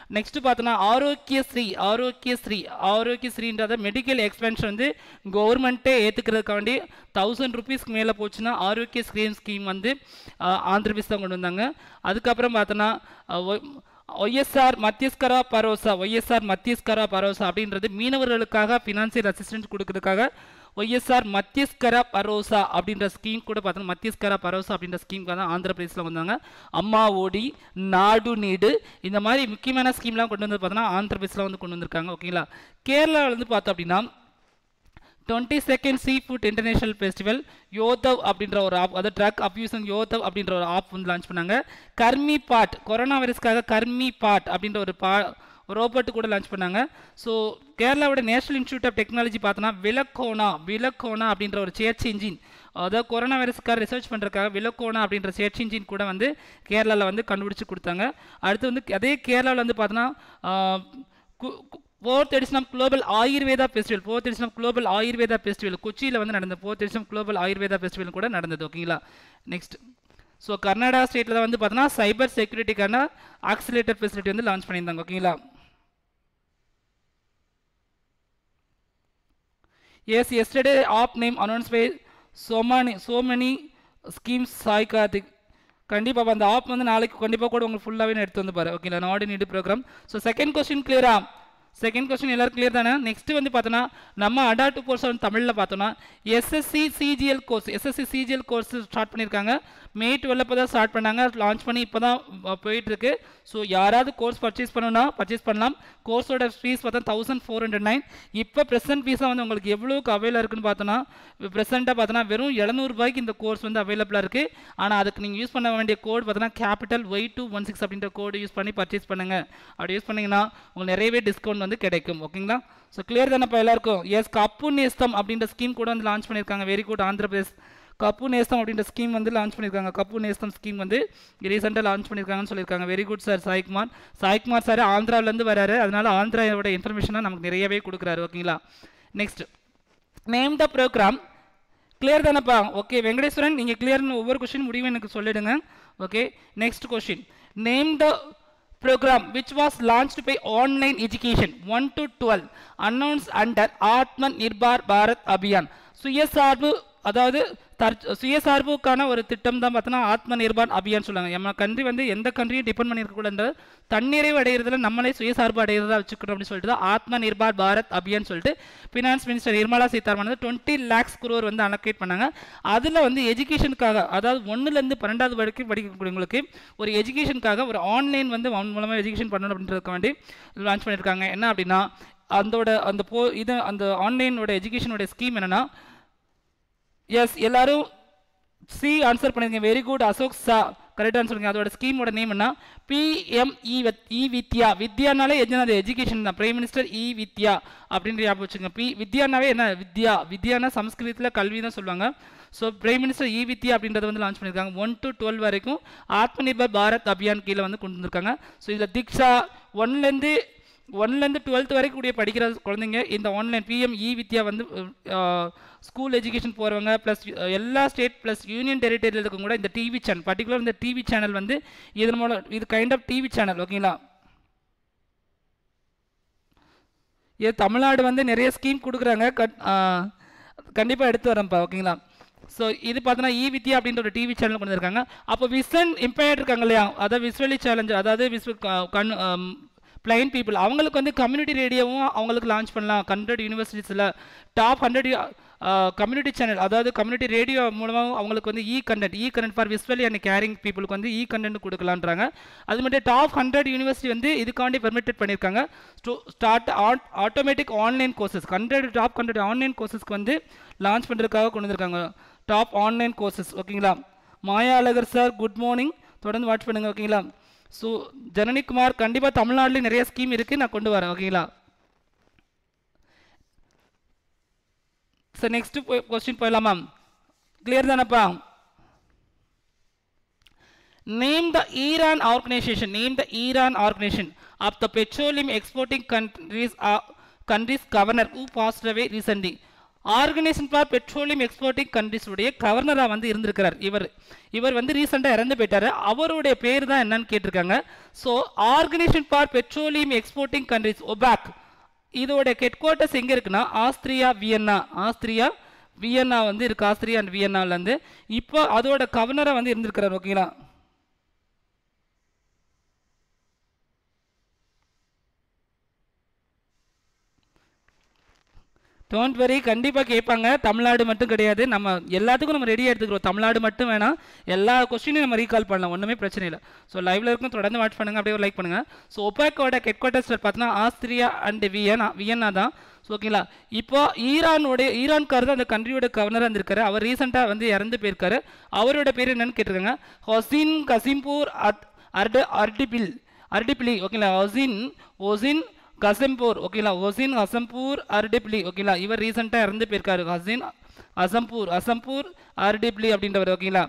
நெக்ஸ்ட் பார்த்தோன்னா ஆரோக்கியஸ்ரீ ஆரோக்கியஸ்ரீ ஆரோக்கியஸ்ரீன்றத மெடிக்கல் எக்ஸ்பென்ஷன் வந்து கவர்மெண்ட்டே ஏற்றுக்கிறதுக்காண்டி தௌசண்ட் ருபீஸ்க்கு மேலே போச்சுன்னா ஆரோக்கிய ஸ்கீம் ஸ்கீம் வந்து ஆஹ், ஆந்திர பிரதேஷ் தான் கொண்டு வந்தாங்க அதுக்கப்புறம் பார்த்தோன்னா ஒய்எஸ்ஆர் மத்தியஸ்கரா பரோசா ஒய்எஸ்ஆர் மத்தியஸ்கரா பரோசா அப்படின்றது மீனவர்களுக்காக ஃபினான்சியல் அசிஸ்டன்ஸ் கொடுக்கறதுக்காக ஒய்எஸ்ஆர் மத்தியஸ்கரா பரோசா அப்படின்ற ஸ்கீம் கூட பார்த்தோன்னா மத்தியஸ்கரா பரோசா அப்படின்ற ஸ்கீம் தான் ஆந்திர பிரதேசில் வந்தாங்க அம்மா ஓடி நாடு நீடு இந்த மாதிரி முக்கியமான ஸ்கீம்லாம் கொண்டு வந்து பார்த்தோன்னா ஆந்திர பிரதேசில் வந்து கொண்டு வந்திருக்காங்க ஓகேங்களா கேரளாவில் வந்து பார்த்தோம் அப்படின்னா twenty second sea food international festival யோதவ் அப்படின்ற ஒரு ஆப் அதாவது ட்ரக் அப்யூசன் யோதவ் அப்படின்ற ஒரு ஆப் வந்து லான்ச் பண்ணாங்க கர்மி பாட் கொரோனா வைரஸ்க்காக கர்மி பாட் அப்படின்ற ஒரு பா ரோபோட் கூட லான்ச் பண்ணாங்க ஸோ கேரளாவோட நேஷனல் இன்ஸ்டியூட் ஆஃப் டெக்னாலஜி பார்த்தோன்னா விலக்கோனா விலக்கோனா அப்படின்ற ஒரு சேர்ச் இன்ஜின் அதாவது கொரோனா வைரஸ்க்காக ரிசர்ச் பண்ணுறதுக்காக விலக்கோனா அப்படின்ற சேர்ச் இன்ஜின் கூட வந்து கேரளாவில் வந்து கண்டுபிடிச்சு கொடுத்தாங்க அடுத்து வந்து அதே கேரளாவில் வந்து பார்த்தோன்னா fourth edition of global Ayurveda festival fourth edition of global Ayurveda festival கொச்சியில் வந்து நடந்த fourth edition of global Ayurveda festival கூட நடந்தது ஓகேங்களா நெக்ஸ்ட் ஸோ கர்நாடகா ஸ்டேட்டில் வந்து பார்த்தோன்னா சைபர் செக்யூரிட்டிக்கான ஆக்சிலேட்டர் ஃபெசிலிட்டி வந்து லான்ச் பண்ணியிருந்தாங்க ஓகேங்களா yes yesterday app name announce by so many so many schemes Sai Karthik கண்டிப்பாக அந்த ஆப் வந்து நாளைக்கு கண்டிப்பாக கூட உங்களுக்கு ஃபுல்லாகவே எடுத்து வந்து பாரு ஓகேங்களா not need program so second question கிளியரா செகண்ட் கொஸ்டின் எல்லாரும் கிளியர் தானே நெக்ஸ்ட் வந்து பார்த்தோன்னா நம்ம அடா டூ கோர்ஸ் வந்து தமிழில் பார்த்தோன்னா SSC CGL course SSC CGL course start பண்ணியிருக்காங்க மே டுவெல் இப்போ தான் ஸ்டார்ட் பண்ணாங்க லான்ச் பண்ணி இப்போ தான் போயிட்டுருக்கு ஸோ யாராவது கோர்ஸ் பர்ச்சேஸ் பண்ணணும்னா பர்ச்சேஸ் பண்ணலாம் கோர்ஸோட ஃபீஸ் பார்த்தா தௌசண்ட் ஃபோர் ஹண்ட்ரட் நைன் இப்போ ப்ரெசென்ட் ஃபீஸாக வந்து உங்களுக்கு எவ்வளோக்கு அவைலாக இருக்குன்னு பார்த்தோன்னா ப்ரெசென்ட்டாக பார்த்தோன்னா வெறும் எழுநூறுபாய்க்கு இந்த கோர்ஸ் வந்து அவைலபிளாக இருக்குது ஆனால் அதுக்கு நீங்கள் யூஸ் பண்ண வேண்டிய கோட் பார்த்தோன்னா capital Y two one six அப்படின்ற கோடு யூஸ் பண்ணி பர்ச்சேஸ் பண்ணுங்கள் அப்படி யூஸ் பண்ணிங்கன்னா உங்களுக்கு நிறையவே டிஸ்கவுண்ட் வந்து கிடைக்கும் ஓகேங்களா ஸோ கிளியர் தானேப்பா எல்லாருக்கும் எஸ் கப்பு நேஸ்தம் அப்படின்ற ஸ்கீம் கூட வந்து லான்ச் பண்ணியிருக்காங்க வெரி குட் ஆந்திர பிரதேஷ் கப்பு நேஸ்தம் அப்படின்ற ஸ்கீம் வந்து லான்ச் பண்ணியிருக்காங்க கப்பு நேஸ்தம் ஸ்கீம் வந்து ரீசெண்டாக லான்ச் பண்ணியிருக்காங்கன்னு சொல்லியிருக்காங்க very good sir Saikumar Saikumar sir ஆந்திராவிலேருந்து வராரு அதனால ஆந்திராவோட இன்ஃபர்மேஷனாக நமக்கு நிறையவே கொடுக்குறாரு ஓகேங்களா next name the program clear தானேப்பா ஓகே வெங்கடேஸ்வரன் நீங்கள் கிளியர்னு ஒவ்வொரு கொஸ்டின் முடிவும் எனக்கு சொல்லிடுங்க okay next question name the program which was launched by online education 1 to 12 announced under Atman Nirbhar Bharat Abhiyan சுயசார்பு அதாவது தற் சுயசார்புக்கான ஒரு திட்டம் தான் பார்த்தோன்னா ஆத்ம நிர்பான் அபியான் சொல்லுவாங்க நம்ம கண்ட்ரி வந்து எந்த கண்ட்ரியும் டிபெண்ட் பண்ணியிருக்கக்கூடாது தன்னிறைவு அடைகிறதுல நம்மளே சுயசார்பு அடைகிறதா வச்சுக்கணும் அப்படின்னு சொல்லிட்டு தான் ஆத்ம நிர்பார் பாரத் அபியான் சொல்லிட்டு ஃபினான்ஸ் மினிஸ்டர் நிர்மலா சீதாராமன் வந்து டுவெண்ட்டி லேக்ஸ் குரோர் வந்து அலோகேட் பண்ணாங்க அதில் வந்து எஜுகேஷனுக்காக அதாவது ஒன்றுலேருந்து பன்னெண்டாவது வரைக்கும் படிக்கக்கூடியவங்களுக்கு ஒரு எஜுகேஷனுக்காக ஒரு ஆன்லைன் வந்து அவன் மூலமாக எஜுகேஷன் பண்ணணும் அப்படின்றதுக்கு வேண்டி லான்ச் பண்ணியிருக்காங்க என்ன அப்படின்னா அதோட அந்த போ இது அந்த ஆன்லைனோட எஜுகேஷனோட ஸ்கீம் என்னென்னா எஸ் எல்லாரும் சி ஆன்சர் பண்ணிருக்கீங்க வெரி குட் அசோக் சா கரெக்டாக சொல்லுங்க அதோட ஸ்கீமோட நேம் என்ன பிஎம்இ இ வித்யா வித்யானாலே என்னது எஜுகேஷன் தான் பிரைம் மினிஸ்டர் இ வித்யா அப்படின்னு ஞாபகம் வச்சுங்க பி வித்யானாவே என்ன வித்யா வித்யானா சம்ஸ்கிருதத்தில் கல்வி தான் சொல்லுவாங்க so prime minister e Vidya அப்படின்றத வந்து லான்ச் பண்ணியிருக்காங்க ஒன் டு டுவெல் வரைக்கும் ஆத்ம நிர்பர் பாரத் அபியான் கீழே வந்து கொண்டு வந்திருக்காங்க ஸோ இதில் திக்ஷா ஒன்லேருந்து ஒன்லேருந்து டுவெல்த் வரைக்கும் கூடிய படிக்கிற குழந்தைங்க இந்த ஆன்லைன் பிஎம் இ வித்யா வந்து ஸ்கூல் எஜுகேஷன் போகிறவங்க ப்ளஸ் எல்லா ஸ்டேட் ப்ளஸ் யூனியன் டெரிட்டரியில் இருக்கும் கூட இந்த டிவி சேனல் பர்டிகுலர் இந்த டிவி சேனல் வந்து இதன் மூலம் இது கைண்ட் ஆஃப் டிவி சேனல் ஓகேங்களா இது தமிழ்நாடு வந்து நிறைய ஸ்கீம் கொடுக்குறாங்க கட் கண்டிப்பாக எடுத்து வரேன்ப்பா ஓகேங்களா ஸோ இது பார்த்தோன்னா இ வித்யா அப்படின்ற ஒரு டிவி சேனல் கொண்டு வந்திருக்காங்க அப்போ விசன் இம்பேர்ட் இருக்காங்க இல்லையா அதாவது விஸ்வலி சேலஞ்சு அதாவது விஸ்வ கண் பிளைன் பீப்புள் அவங்களுக்கு வந்து கம்யூனிட்டி ரேடியோவும் அவங்களுக்கு லான்ச் பண்ணலாம் ஹண்ட்ரட் யூனிவர்சிட்டிஸில் டாப் ஹண்ட்ரட் கம்யூனிட்டி சேனல் அதாவது கம்யூனிட்டி ரேடியோ மூலமாக அவங்களுக்கு வந்து e content e content for visually and கேரிங் பீப்புளுக்கு வந்து இ கண்டென்ட் கொடுக்கலான்றாங்க அது மட்டும் டாப் ஹண்ட்ரட் யூனிவர்சிட்டி வந்து இதுக்காண்டி பெர்மிட்டட் பண்ணியிருக்காங்க start automatic online courses hundred top hundred online கோர்சஸ்க்கு வந்து லான்ச் பண்ணுறதுக்காக கொண்டு வந்திருக்காங்க டாப் ஆன்லைன் கோர்சஸ் ஓகேங்களா Maya Azhagar sir good morning தொடர்ந்து வாட்ச் பண்ணுங்கள் ஓகேங்களா ஸோ ஜனனிகுமார் கண்டிப்பாக தமிழ்நாட்டில் நிறைய ஸ்கீம் இருக்குது நான் கொண்டு வரேன் ஓகேங்களா சார் நெக்ஸ்ட் கொஸ்டின் போயிடலாமா கிளியர் தானப்பா name the Iran organisation name the Iran organisation of the petroleum exporting countries countries governor who passed away recently organisation for petroleum exporting countries உடைய கவர்னராக வந்து இருந்திருக்கிறார் இவர் இவர் வந்து ரீசெண்டாக இறந்து போயிட்டாரு அவருடைய பேர் தான் என்னன்னு கேட்டிருக்காங்க so organisation for petroleum exporting countries OPEC இதோட ஹெட் குவார்ட்டர்ஸ் எங்கே இருக்குன்னா ஆஸ்திரியா வியன்னா ஆஸ்திரியா வியன்னா வந்து இருக்கு ஆஸ்திரியா அண்ட் வியன்னாலேருந்து இப்போ அதோட கவர்னராக வந்து இருந்திருக்கிறார் ஓகேங்களா டோன்ட் வரி கண்டிப்பாக கேட்பாங்க தமிழ்நாடு மட்டும் கிடையாது நம்ம எல்லாத்துக்கும் நம்ம ரெடியாக எடுத்துக்கிறோம் தமிழ்நாடு மட்டும் வேணாம் எல்லா கொஸ்டினையும் நம்ம ரீகால் பண்ணலாம் ஒன்றுமே பிரச்சனை இல்லை ஸோ லைவ்ல இருக்கும் தொடர்ந்து வாட்ச் பண்ணுங்க அப்படியே லைக் பண்ணுங்க ஸோ ஒபாக்கோட ஹெட் குவார்ட்டர்ஸ் பார்த்தீங்கன்னா ஆஸ்திரியா அண்ட் வியனா வியன்னா தான் ஸோ ஓகேங்களா இப்போ ஈரானோட ஈரான்கார் தான் அந்த கண்ட்ரியோட கவர்னராக இருந்திருக்காரு அவர் ரீசெண்டாக வந்து இறந்து போயிருக்காரு அவரோட பேர் என்னன்னு கேட்டிருக்காங்க ஹொசின் கசிம்பூர் அட் அர்டு அர்டிபில் அர்டிபிலி ஓகேங்களா ஹொசின் ஒசின் கசம்பூர் ஓகேங்களா ஒசின் அசம்பூர் அர்டிப்லி ஓகேங்களா இவர் ரீசெண்டாக இறந்து போயிருக்காரு ஹசின் அசம்பூர் அசம்பூர் அர்டிப்லி அப்படின்றவர் ஓகேங்களா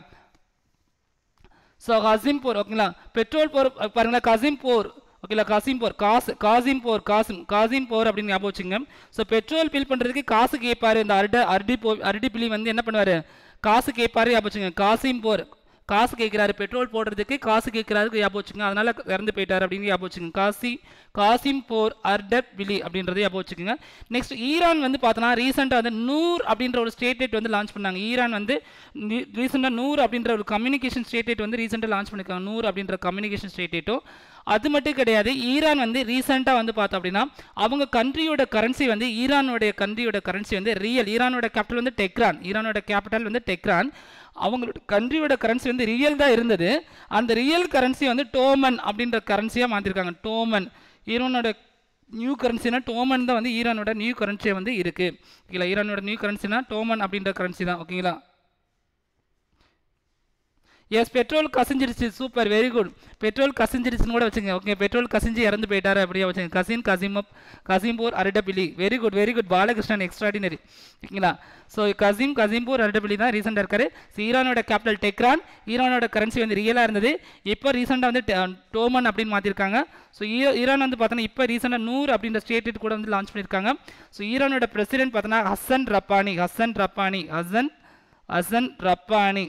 ஸோ ஹசிம்பூர் ஓகேங்களா பெட்ரோல் போர் பாருங்களா கசிம்பூர் ஓகேங்களா காசிம்போர் காசு காசிம்போர் காசிம் காசிம்போர் அப்படின்னு ஞாபகம் வச்சுங்க ஸோ பெட்ரோல் ஃபில் பண்ணுறதுக்கு காசு கேட்பாரு இந்த அர்ட அர்டி போ அர்டிபிலி வந்து என்ன பண்ணுவார் காசு கேட்பாரு ஞாபகம் வச்சுங்க காசிம்போர் காசு கேட்குறாரு பெட்ரோல் போடுறதுக்கு காசு கேட்குறாரு ஞாபகம் வச்சுங்க அதனால இறந்து போயிட்டார் அப்படின்னு ஞாபகம் வச்சுங்க காசி காசிம் போர் அர்டப் விலி அப்படின்றத ஞாபகம் வச்சுக்கோங்க நெக்ஸ்ட் ஈரான் வந்து பார்த்தோன்னா ரீசெண்டாக வந்து நூர் அப்படின்ற ஒரு ஸ்டேட்டேட் வந்து லான்ச் பண்ணாங்க ஈரான் வந்து ரீசெண்டாக நூறு அப்படின்ற ஒரு கம்யூனிகேஷன் ஸ்டேட்டேட் வந்து ரீசெண்டாக லான்ச் பண்ணியிருக்காங்க நூறு அப்படின்ற கம்யூனிகேஷன் ஸ்டேட்டேட்டும் அது மட்டும் கிடையாது ஈரான் வந்து ரீசெண்டாக வந்து பார்த்தோம் அப்படின்னா அவங்க கண்ட்ரியோட கரன்சி வந்து ஈரானோட கண்ட்ரியோட கரன்சி வந்து ரியல் ஈரானோட கேபிட்டல் வந்து டெக்ரான் ஈரானோட கேபிட்டல் வந்து டெக்ரான் அவங்களோட கண்ட்ரியோட கரன்சி வந்து ரியல் தான் இருந்தது அந்த ரியல் கரன்சி வந்து டோமன் அப்படின்ற கரன்சியாக மாற்றிருக்காங்க டோமன் ஈரானோட நியூ கரன்சினா டோமன் தான் வந்து ஈரானோட நியூ கரன்சியாக வந்து இருக்குது ஓகேங்களா ஈரானோட நியூ கரன்சினா டோமன் அப்படின்ற கரன்சி தான் ஓகேங்களா எஸ் பெட்ரோல் கசிஞ்சிருச்சு சூப்பர் வெரி குட் பெட்ரோல் கசிஞ்சிருச்சுன்னு கூட வச்சுங்க ஓகே பெட்ரோல் கசிஞ்சு இறந்து போயிட்டாரு அப்படியே வச்சுங்க கசின் கசிமப் கசிம்பூர் அரடபிலி very good very good Balakrishnan extraordinary ஓகேங்களா ஸோ கசிம் கசிம்பூர் அரடபிலி தான் ரீசெண்டாக இருக்காரு So, ஈரானோட கேபிட்டல் டெக்ரான் ஈரானோட கரன்சி வந்து ரியலாக இருந்தது இப்போ ரீசெண்டாக வந்து டெ- டோமன் அப்படின்னு மாற்றிருக்காங்க ஸோ ஈரான் வந்து பார்த்தோன்னா இப்போ ரீசெண்டாக நூறு அப்படின்ற ஸ்டேட் கூட வந்து லான்ச் பண்ணியிருக்காங்க ஸோ ஈரானோட பிரசிடென்ட் பார்த்தோன்னா ஹசன் ரப்பானி ஹசன் ரப்பானி ஹசன் ஹசன் ரப்பானி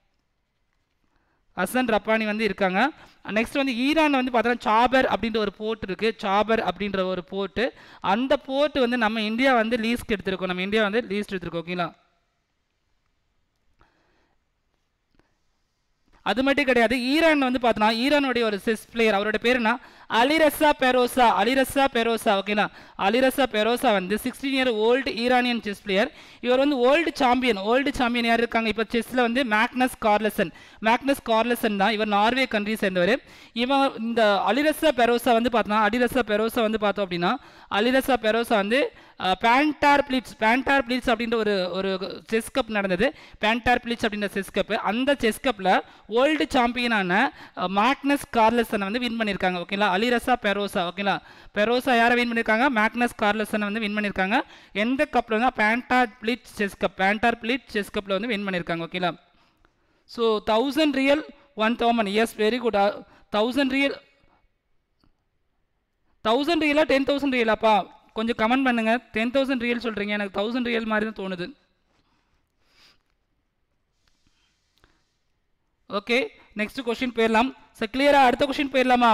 ஹசன் ரப்பானி வந்து இருக்காங்க நெக்ஸ்ட் வந்து ஈரான் வந்து பார்த்தோன்னா சாபர் அப்படின்ற ஒரு போர்ட் இருக்குது சாபர் அப்படின்ற ஒரு போர்ட்டு அந்த போர்ட் வந்து நம்ம இந்தியா வந்து லீஸ்க்கு எடுத்திருக்கோம் நம்ம இந்தியா வந்து லீஸ்ட் எடுத்திருக்கோம் ஓகேங்களா அது மட்டும் கிடையாது ஈரான் வந்து பார்த்தோன்னா ஈரானுடைய ஒரு செஸ் பிளேயர் அவரோட பேர் என்ன அலிரஸா பெரோசா அலிரஸா பெரோசா ஓகேங்களா அலிரஸா பெரோசா வந்து sixteen year old Iranian chess player இவர் வந்து ஓல்டு சாம்பியன் ஓல்டு சாம்பியன் யார் இருக்காங்க இப்போ செஸ்ஸில் வந்து மேக்னஸ் கார்லசன் மேக்னஸ் கார்லசன் தான் இவர் நார்வே கண்ட்ரி சேர்ந்தவர் இவன் இந்த அலிரஸா பெரோசா வந்து பார்த்தோன்னா அலிரஸா பெரோசா வந்து பார்த்தோம் அப்படின்னா அலிரஸா பெரோசா வந்து பேண்டார் பிளிட்ஸ் பேண்டார் பிளிட்ஸ் அப்படின்ற ஒரு ஒரு செஸ் கப் நடந்தது பேண்டார் பிளிட்ஸ் அப்படின்ற செஸ் கப் அந்த செஸ் கப்பில் வேர்ல்டு சாம்பியனான மேக்னஸ் கார்லசனை வந்து வின் பண்ணியிருக்காங்க ஓகேங்களா அலிரசா பெரோசா ஓகேங்களா பெரோசா யாரை வின் பண்ணியிருக்காங்க மேக்னஸ் கார்லசனை வந்து வின் பண்ணியிருக்காங்க எந்த கப்பில் வந்து banter blitz chess cup banter blitz chess கப்பில் வந்து வின் பண்ணியிருக்காங்க ஓகேங்களா so thousand rial one thousand yes very good thousand rial thousand ரியலா டென் தௌசண்ட் ரியலாப்பா கொஞ்சம் கமெண்ட் பண்ணுங்க டென் தௌசண்ட் ரியல் சொல்றீங்க எனக்கு தௌசண்ட் ரியல் மாதிரி தான் தோணுது ஓகே நெக்ஸ்ட் கொஸ்டின் போயிடலாம் சார் கிளியரா அடுத்த கொஸ்டின் போயிடலாமா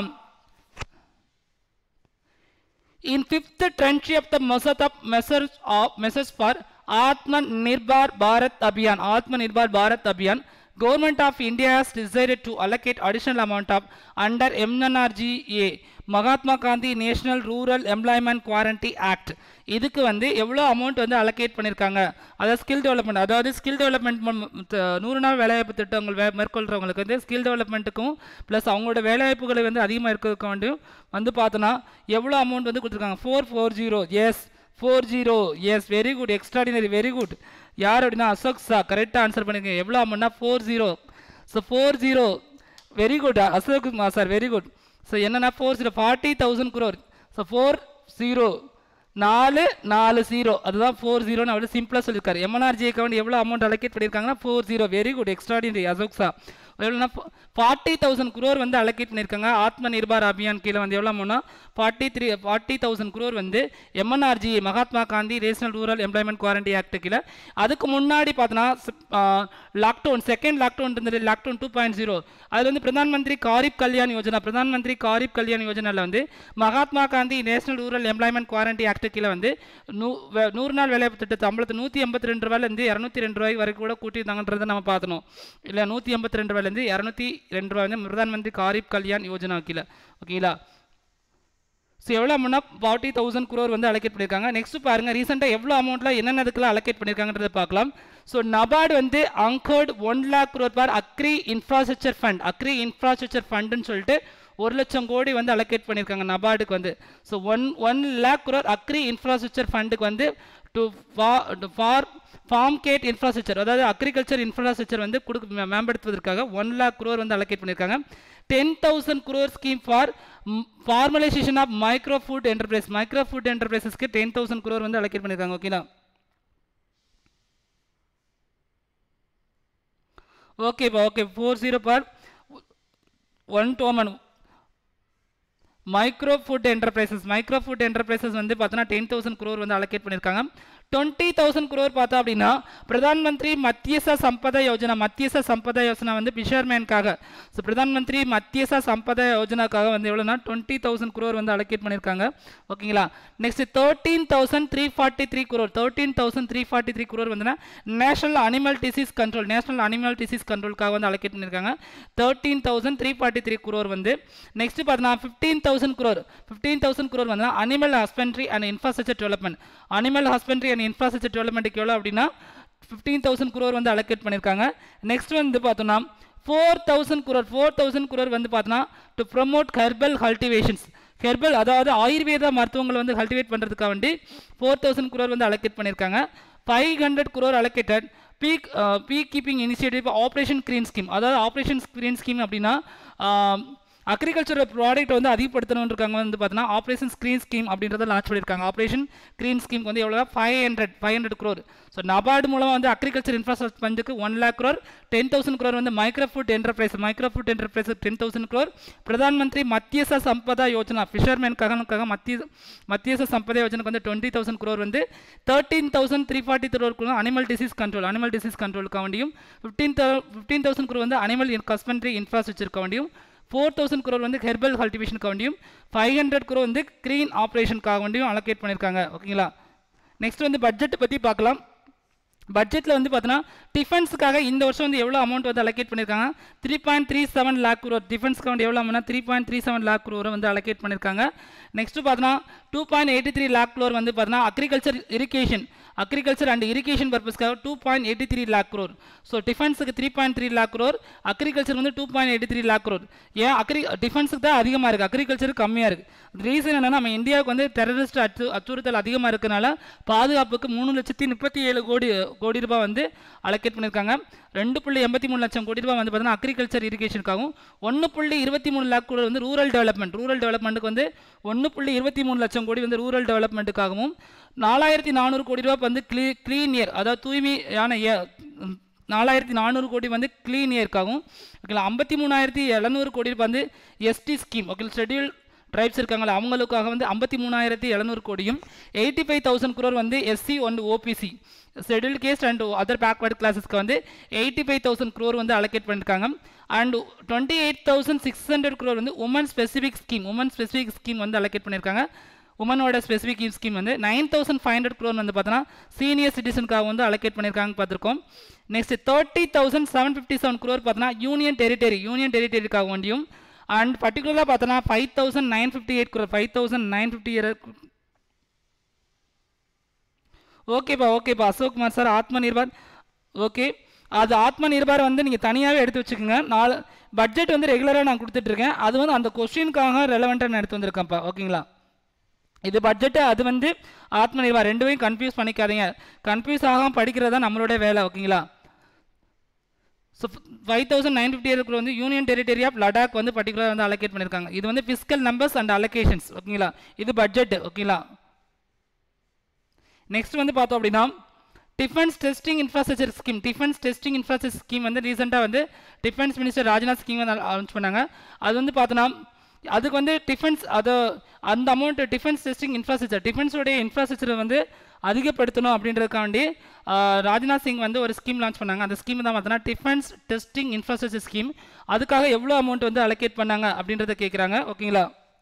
In fifth tranche of the measures of measures of measures for Atma Nirbhar Bharat Abhiyan, Atma Nirbhar Bharat Abhiyan, Government of India has decided to allocate additional amount of under MNRGA, Mahatma Gandhi national rural employment guarantee act இதுக்கு வந்து எவ்வளோ amount வந்து allocate பண்ணியிருக்காங்க அதாவது skill development அதாவது skill development நூறு நாள் வேலைவாய்ப்பு திட்டங்கள் வே மேற்கொள்கிறவங்களுக்கு வந்து ஸ்கில் டெவலப்மெண்ட்டுக்கும் ப்ளஸ் அவங்களோட வேலைவாய்ப்புகளை வந்து அதிகமாக இருக்கிறதுக்கு வேண்டியும் வந்து பார்த்தோன்னா எவ்வளோ அமௌண்ட் வந்து கொடுத்துருக்காங்க four four zero yes four zero yes very good extraordinary very good யார் அப்படின்னா அசோக் சா கரெக்டாக ஆன்சர் பண்ணிருங்க எவ்வளோ அமௌண்ட்னா four zero so four zero very good Ashok sir very good so என்னன்னா four zero forty thousand crore so four zero நாலு நாலு ஜீரோ அதுதான் ஃபோர் ஜீரோன்னு அவ்வளோ சிம்பிளாக சொல்லியிருக்காரு எம்என்ஆர்ஜி அக்கௌண்ட் எவ்வளோ அமௌண்ட் அலோகேட் பண்ணியிருக்காங்கன்னா four zero very good extraordinary Ashok சா எவ்வளோனா ஃபார்ட்டி தௌசண்ட் குரோர் வந்து அலோகேட் பண்ணியிருக்காங்க ஆத்ம நிர்பார் அபியான் கீழே வந்து எவ்வளோ அமௌண்ட்னா forty three forty thousand crore வந்து MNRG Mahatma Gandhi national rural employment guarantee act கீழே அதுக்கு முன்னாடி பார்த்தோன்னா லாக்டவுன் செகண்ட் லாக்டவுன் இருந்தது லாக்டவுன் டூ பாயிண்ட் ஜீரோ அது வந்து பிரதான் மந்திரி காரிப் கல்யாண் யோஜனா பிரதான் மந்திரி காரிப் கல்யாண் யோஜனாவில் வந்து Mahatma Gandhi national rural employment guarantee act கீழே வந்து நூ வே- நூறு நாள் வேலை திட்டத்தை ஐம்பத்து நூற்றி எண்பத்தி ரெண்டு ரூபாயிலேருந்து இரநூத்தி ரெண்டு ரூபாய் வரைக்கும் கூட கூட்டியிருந்தாங்கன்றதை நம்ம பார்த்தணும் இல்லை நூற்றி எண்பத்தி ரெண்டு ரூபாயிலேருந்து இரநூத்தி ரெண்டு ரூபாய் வந்து பிரதான் மந்திரி காரிப் கல்யாண் யோஜனா கீழே ஓகேங்களா ஸோ எவ்வளோ அமௌண்ட்னா ஃபார்ட்டி தௌசண்ட் குரோர் வந்து அலோகேட் பண்ணியிருக்காங்க நெக்ஸ்ட் பாருங்க ரீசெண்டாக எவ்வளோ அமௌண்ட்டில் என்னென்னதுக்குலாம் அலோகேட் பண்ணியிருக்காங்கன்றதை பார்க்கலாம் ஸோ நபார்டு வந்து அங்கர்ட் one lakh crore for agri infrastructure fund agri infrastructure ஃபண்டுன்னு சொல்லிட்டு ஒரு லட்சம் கோடி வந்து அலோகேட் பண்ணியிருக்காங்க நபார்டுக்கு வந்து so one one lakh crore agri infrastructure ஃபண்டுக்கு வந்து to for farm gate infrastructure அதாவது அக்ரிகல்ச்சர் இன்ஃப்ராஸ்ட்ரக்சர் வந்து கொடுக்க மே- மேம்படுத்துவதற்காக ஒன் லேக் குரோர் வந்து அலோகேட் பண்ணியிருக்காங்க ten thousand crore scheme for formalisation of micro food enterprise micro food என்டர்பிரைசஸ்க்கு டென் தௌசண்ட் குரோர் வந்து அலோகேட் பண்ணியிருக்காங்க ஓகேங்களா ஓகேப்பா okay four zero four one டோமன் micro food enterprises micro food enterprises வந்து பார்த்தோன்னா டென் தௌசண்ட் குரோர் வந்து அலோகேட் பண்ணியிருக்காங்க டுவெண்ட்டி தௌசண்ட் குரோர் பார்த்தா அப்படின்னா பிரதான் மந்திரி மத்தியச சம்பத யோஜனா மத்தியச சம்பத யோஜனா வந்து ஃபிஷர்மேனுக்காக ஸோ பிரதான் மந்திரி மத்தியச சம்பத யோஜனாக்காக வந்து எவ்வளோனா டுவெண்ட்டி தௌசண்ட் குரோர் வந்து அலோகேட் பண்ணியிருக்காங்க ஓகேங்களா next thirteen thousand three forty three crore thirteen thousand three forty three crore வந்துன்னா national animal disease control national animal disease கண்ட்ரோலுக்காக வந்து அலோகேட் பண்ணியிருக்காங்க thirteen thousand three forty three crore வந்து நெக்ஸ்ட் பார்த்தீங்கன்னா fifteen thousand crore fifteen thousand crore வந்து animal husbandry and infrastructure development animal husbandry and infrastructure டெவலப்மெண்ட்டுக்கு எவ்வளோ அப்படின்னா ஃபிஃப்டீன் தௌசண்ட் குரோர் வந்து அலோகேட் பண்ணியிருக்காங்க நெக்ஸ்ட் வந்து பார்த்தோம்னா four thousand crore four thousand crore வந்து பார்த்தோன்னா to promote herbal cultivations herbal அதாவது ஆயுர்வேத மருத்துவங்களை வந்து கல்டிவேட் பண்ணுறதுக்காக வேண்டி ஃபோர் தௌசண்ட் குரோர் வந்து அலோகேட் பண்ணியிருக்காங்க five hundred crore allocated peak peak keeping initiative operation green scheme அதாவது ஆப்ரேஷன் க்ரீன் ஸ்கீம் அப்படின்னா அக்ரிகல்ச்சர் ப்ராடக்ட் வந்து அதிகப்படுத்தணும்னு இருக்காங்க வந்து பார்த்தீங்கன்னா ஆப்ரேஷன் ஸ்க்ரீன் ஸ்கீம் அப்படின்றத லான்ச் பண்ணியிருக்காங்க ஆப்ரேஷன் க்ரீன் ஸ்கீம் வந்து எவ்வளோ five hundred five hundred crore so NABARD மூலமாக வந்து அக்ரிகல்ச்சர் இன்ஃப்ராஸ்ட்ரக்சர் ஃபண்டுக்கு one lakh crore ten thousand crore வந்து micro food enterprise micro food enterprise ten thousand crore Pradhan Mantri Matsya சம்பதா Yojana ஃபிஷர்மேனுக்காக மத்திய மத்தியச சம்பதா யோஜனாக்கு வந்து டுவெண்ட்டி தௌசண்ட் க்ரோர் வந்து thirteen thousand three forty crore animal disease control animal disease கண்ட்ரோலுக்காக வேண்டியும் ஃபிஃப்டீன் ஃபிஃப்டீன் தௌசண்ட் க்ரோர் வந்து அனிமல் ஹஸ்பண்ட்ரி இன்ஃப்ராஸ்ட்ரக்சருக்காக வேண்டியும் ஃபோர் தௌசண்ட் குரோர் வந்து ஹெர்பல் கல்டிவேஷனுக்காக வேண்டியும் ஃபைவ் ஹண்ட்ரட் குரோர் வந்து க்ரீன் ஆப்ரேஷனுக்காக வேண்டியும் அலோகேட் பண்ணியிருக்காங்க ஓகேங்களா நெக்ஸ்ட் வந்து பட்ஜெட் பற்றி பார்க்கலாம் பட்ஜெட்டில் வந்து பார்த்தோன்னா டிஃபென்ஸுக்காக இந்த வருஷம் வந்து எவ்வளோ அமௌண்ட் வந்து அலோகேட் பண்ணியிருக்காங்க three point three seven lakh crore டிஃபென்ஸ்க்கு வந்து எவ்வளோ amount three point three seven lakh crore வந்து அலோகேட் பண்ணியிருக்காங்க நெக்ஸ்ட் பார்த்தோன்னா two point eighty three lakh crore வந்து பார்த்தோன்னா agriculture irrigation agriculture and irrigation பர்பஸ்க்காக two point eighty three lakh crore so டிஃபென்ஸுக்கு three point three lakh crore agriculture வந்து two point eighty three lakh crore ஏன் அக்ரி டிஃபென்ஸுக்கு தான் அதிகமாக இருக்குது அக்ரிகல்ச்சருக்கு கம்மியாக இருக்குது ரீசன் என்னன்னா நம்ம இந்தியாவுக்கு வந்து டெரரிஸ்ட் அச்சு அச்சுறுத்தல் அதிகமாக இருக்கனால பாதுகாப்புக்கு மூணு லட்சத்தி முப்பத்தி ஏழு கோடி கோடி ரூபாய் வந்து அலோகேட் பண்ணியிருக்காங்க ரெண்டு புள்ளி எண்பத்தி மூணு லட்சம் கோடி ரூபாய் வந்து பார்த்தீங்கன்னா அக்ரிகல்ச்சர் இரிகேஷனுக்காகவும் ஒன்று புள்ளி இருபத்தி மூணு லேக் கோடி வந்து ரூரல் டெவலப்மெண்ட் ரூரல் டெவலப்மெண்ட்டுக்கு வந்து ஒன்று புள்ளி இருபத்தி மூணு லட்சம் கோடி வந்து ரூரல் டெவலப்மெண்ட்டுக்காகவும் நாலாயிரத்தி நானூறு கோடி ரூபாய் வந்து க்ளீ க்ளீன் இயர் அதாவது தூய்மையான ஏ- ம், நாலாயிரத்தி நானூறு கோடி வந்து க்ளீன் இயர்க்காகவும் ஓகேங்களா ஐம்பத்தி மூணாயிரத்தி எழுநூறு கோடி ரூபாய் வந்து ST scheme okay schedule tribes இருக்காங்களா அவங்களுக்காக வந்து ஐம்பத்தி மூணாயிரத்தி எழுநூறு கோடியும் எயிட்டி ஃபைவ் தௌசண்ட் குரோர் வந்து SC one OBC schedule caste and other backward கிளாஸஸ்க்கு வந்து எயிட்டி ஃபைவ் தௌசண்ட் க்ரோர் வந்து அலோகேட் பண்ணியிருக்காங்க and twenty eight thousand six hundred crore வந்து women specific scheme women specific scheme வந்து அலோகேட் பண்ணியிருக்காங்க உமனோட ஸ்பெசிஃபிக் ஸ்கீம் வந்து nine thousand five hundred crore வந்து பார்த்தோன்னா சீனியர் சிட்டிசனுக்காக வந்து அலோகேட் பண்ணியிருக்காங்க பார்த்துருக்கோம் next thirty thousand seven fifty seven crore பார்த்தோன்னா யூனியன் டெரிட்டரி யூனியன் டெரிட்டரிக்காக வேண்டியும் அண்ட் பர்டிகுலராக பார்த்தோன்னா five thousand nine fifty eight crore five thousand nine fifty ஓகேப்பா ஓகேப்பா அசோக்குமார் சார் ஆத்ம நிர்பார் ஓகே அது ஆத்ம நிர்பார் வந்து நீங்கள் தனியாகவே எடுத்து வச்சுக்கோங்க நாலு பட்ஜெட் வந்து ரெகுலராக நான் கொடுத்துட்ருக்கேன் அது வந்து அந்த கொஸ்டினுக்காக ரெலவெண்ட்டாக நான் எடுத்து வந்திருக்கேன்ப்பா ஓகேங்களா இது பட்ஜெட்டு அது வந்து ஆத்ம நிர்பார் ரெண்டுமே கன்ஃபியூஸ் பண்ணிக்காதீங்க கன்ஃபியூஸ் ஆகாமல் படிக்கிறது தான் நம்மளோட வேலை ஓகேங்களா so five thousand nine fifty இருக்கிற வந்து யூனியன் டெரிட்டரி ஆஃப் லடாக் வந்து பர்டிகுலர் வந்து அலோகேட் பண்ணியிருக்காங்க இது வந்து ஃபிஸ்கல் நம்பர்ஸ் அண்ட் அலோகேஷன்ஸ் ஓகேங்களா இது பட்ஜெட் ஓகேங்களா நெக்ஸ்ட் வந்து பார்த்தோம் அப்படின்னா defence testing infrastructure scheme defence testing infrastructure scheme வந்து ரீசெண்டாக வந்து டிஃபென்ஸ் மினிஸ்டர் ராஜ்நாத் ஸ்கீம் வந்து லான்ச் பண்ணாங்க அது வந்து பார்த்தோன்னா அதுக்கு வந்து டிஃபென்ஸ் அது அந்த அமௌண்ட் டிஃபென்ஸ் டெஸ்டிங் இன்ஃப்ராஸ்ட்ரக்சர் டிஃபென்ஸோடைய இன்ஃப்ராஸ்ட்ரக்சரை வந்து அதிகப்படுத்தணும் அப்படின்றதுக்காண்டி ஆஹ், ராஜ்நாத் சிங் வந்து ஒரு ஸ்கீம் லான்ச் பண்ணாங்க அந்த ஸ்கீம் தான் பார்த்தோன்னா டிஃபென்ஸ் டெஸ்டிங் இன்ஃப்ராஸ்ட்ரக்சர் ஸ்கீம் அதுக்காக எவ்வளோ அமௌண்ட் வந்து அலோகேட் பண்ணாங்க அப்படின்றத கேட்குறாங்க ஓகேங்களா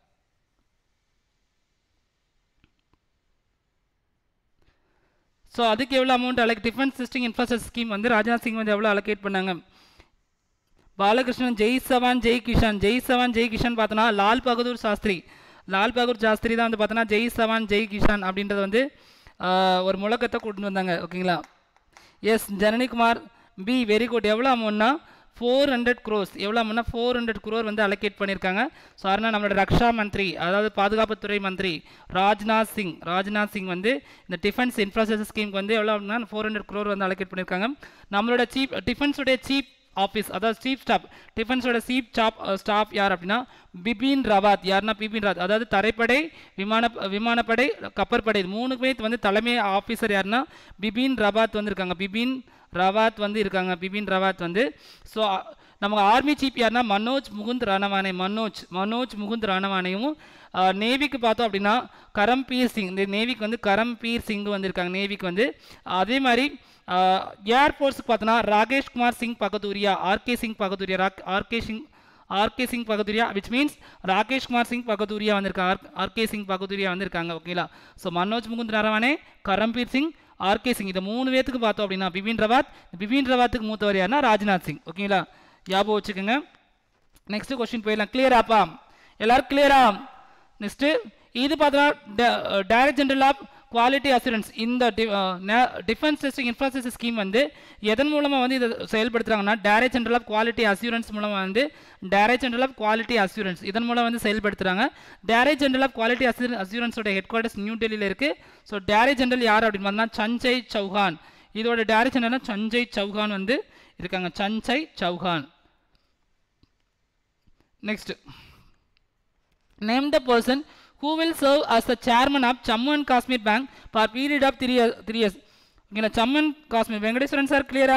ஸோ அதுக்கு எவ்வளோ அமௌண்ட் அலக் டிஃபென்ஸ் டெஸ்டிங் இன்ஃப்ராஸ்ட்ரக்சர் ஸ்கீம் வந்து ராஜ்நாத் சிங் வந்து எவ்வளோ அலோகேட் பண்ணாங்க பாலகிருஷ்ணன் ஜெய் சவான் ஜெய் கிஷான் ஜெய் சவான் ஜெய் கிஷான் பார்த்தோன்னா லால் பகதூர் சாஸ்திரி லால் பகதூர் சாஸ்திரி தான் வந்து பார்த்தோன்னா ஜெய் சவான் ஜெய் கிஷான் அப்படின்றது வந்து ஆஹ், ஒரு முழக்கத்தை கொண்டு வந்தாங்க ஓகேங்களா எஸ் ஜனனிகுமார் பி வெரி குட் எவ்வளோ அமௌண்ட்னா ஃபோர் ஹண்ட்ரட் க்ரோஸ் எவ்வளோ அமௌண்ட்னா ஃபோர் ஹண்ட்ரட் க்ரோர் வந்து அலோகேட் பண்ணியிருக்காங்க ஸோ அதனால் நம்மளோட ரக்ஷா மந்திரி அதாவது பாதுகாப்புத்துறை மந்திரி ராஜ்நாத் சிங் ராஜ்நாத் சிங் வந்து இந்த டிஃபென்ஸ் இன்ஃப்ராஸ்ட்ரக்சர் ஸ்கீமுக்கு வந்து எவ்வளோ அப்படின்னா ஃபோர் ஹண்ட்ரட் க்ரோர் வந்து அலோகேட் பண்ணியிருக்காங்க நம்மளோட சீப் டிஃபென்ஸுடைய சீப் ஆஃபீஸ் அதாவது சீஃப் ஸ்டாஃப் டிஃபென்ஸோட சீஃப் ஸ்டாப் ஸ்டாஃப் யார் அப்படின்னா பிபின் ரவாத் யாருன்னா பிபின் ராவத் அதாவது தரைப்படை விமான விமானப்படை கப்பற்படை இது மூணுக்குமே வந்து தலைமை ஆஃபீஸர் யாருன்னா பிபின் ரவாத் வந்து இருக்காங்க பிபின் ரவாத் வந்து இருக்காங்க பிபின் ரவாத் வந்து ஸோ நமக்கு ஆர்மி சீஃப் யாருன்னா மனோஜ் முகுந்த் ரணவானே மனோஜ் மனோஜ் முகுந்த் ரணவானையும் நேவிக்கு பார்த்தோம் அப்படின்னா கரம்பீர் சிங் இந்த நேவிக்கு வந்து கரம்பீர் சிங் வந்திருக்காங்க நேவிக்கு வந்து அதே மாதிரி ஏர்ஃபோர்ஸுக்கு பார்த்தோன்னா ராகேஷ் குமார் சிங் பகதூரியா ஆர்கே சிங் பகதூரியா ராக் RK Singh RK Singh Bhadauria which means Rakesh Kumar Singh Bhadauria வந்திருக்காங்க ஆர் ஆர்கே சிங் பகதூரியா வந்திருக்காங்க ஓகேங்களா ஸோ மனோஜ் முகுந்த் நரவானே கரம்பீர் சிங் ஆர்கே சிங் இந்த மூணு பேத்துக்கு பார்த்தோம் அப்படின்னா பிபின் ரவாத் பிபின் ரவாத்துக்கு மூத்தவர் யாருன்னா ராஜ்நாத் சிங் ஓகேங்களா ஞாபகம் வச்சுக்கோங்க நெக்ஸ்ட் கொஸ்டின் போயிடலாம் கிளியராப்பா எல்லாரும் கிளியரா நெக்ஸ்ட் இது பார்த்தா direct general of quality assurance இந்த டிஃபென்ஸ் டெஸ்டிங் இன்ஃப்ராஸ்ட்ரக்சர் ஸ்கீம் வந்து எதன் மூலமாக வந்து இதை செயல்படுத்துறாங்கன்னா direct general of quality assurance மூலமாக வந்து direct general of quality assurance இதன் மூலம் வந்து செயல்படுத்துறாங்க direct general of quality assurance அசூரன்ஸோட ஹெட் குவார்ட்டர்ஸ் நியூ டெல்லியில் இருக்குது ஸோ டைரக்ட் ஜெனரல் யார் அப்படின்னு பார்த்தா சஞ்சய் சௌஹான் இதோட டைரக்ட் ஜெனரல் சஞ்சய் சௌஹான் வந்து இருக்காங்க Sanjay Chauhan next name the person who will serve as the chairman of Jammu and Kashmir Bank for period of three, years- three years. ஓகேங்களா ஜம்மு அண்ட் காஷ்மீர் வெங்கடேஸ்வரன் சார் கிளியரா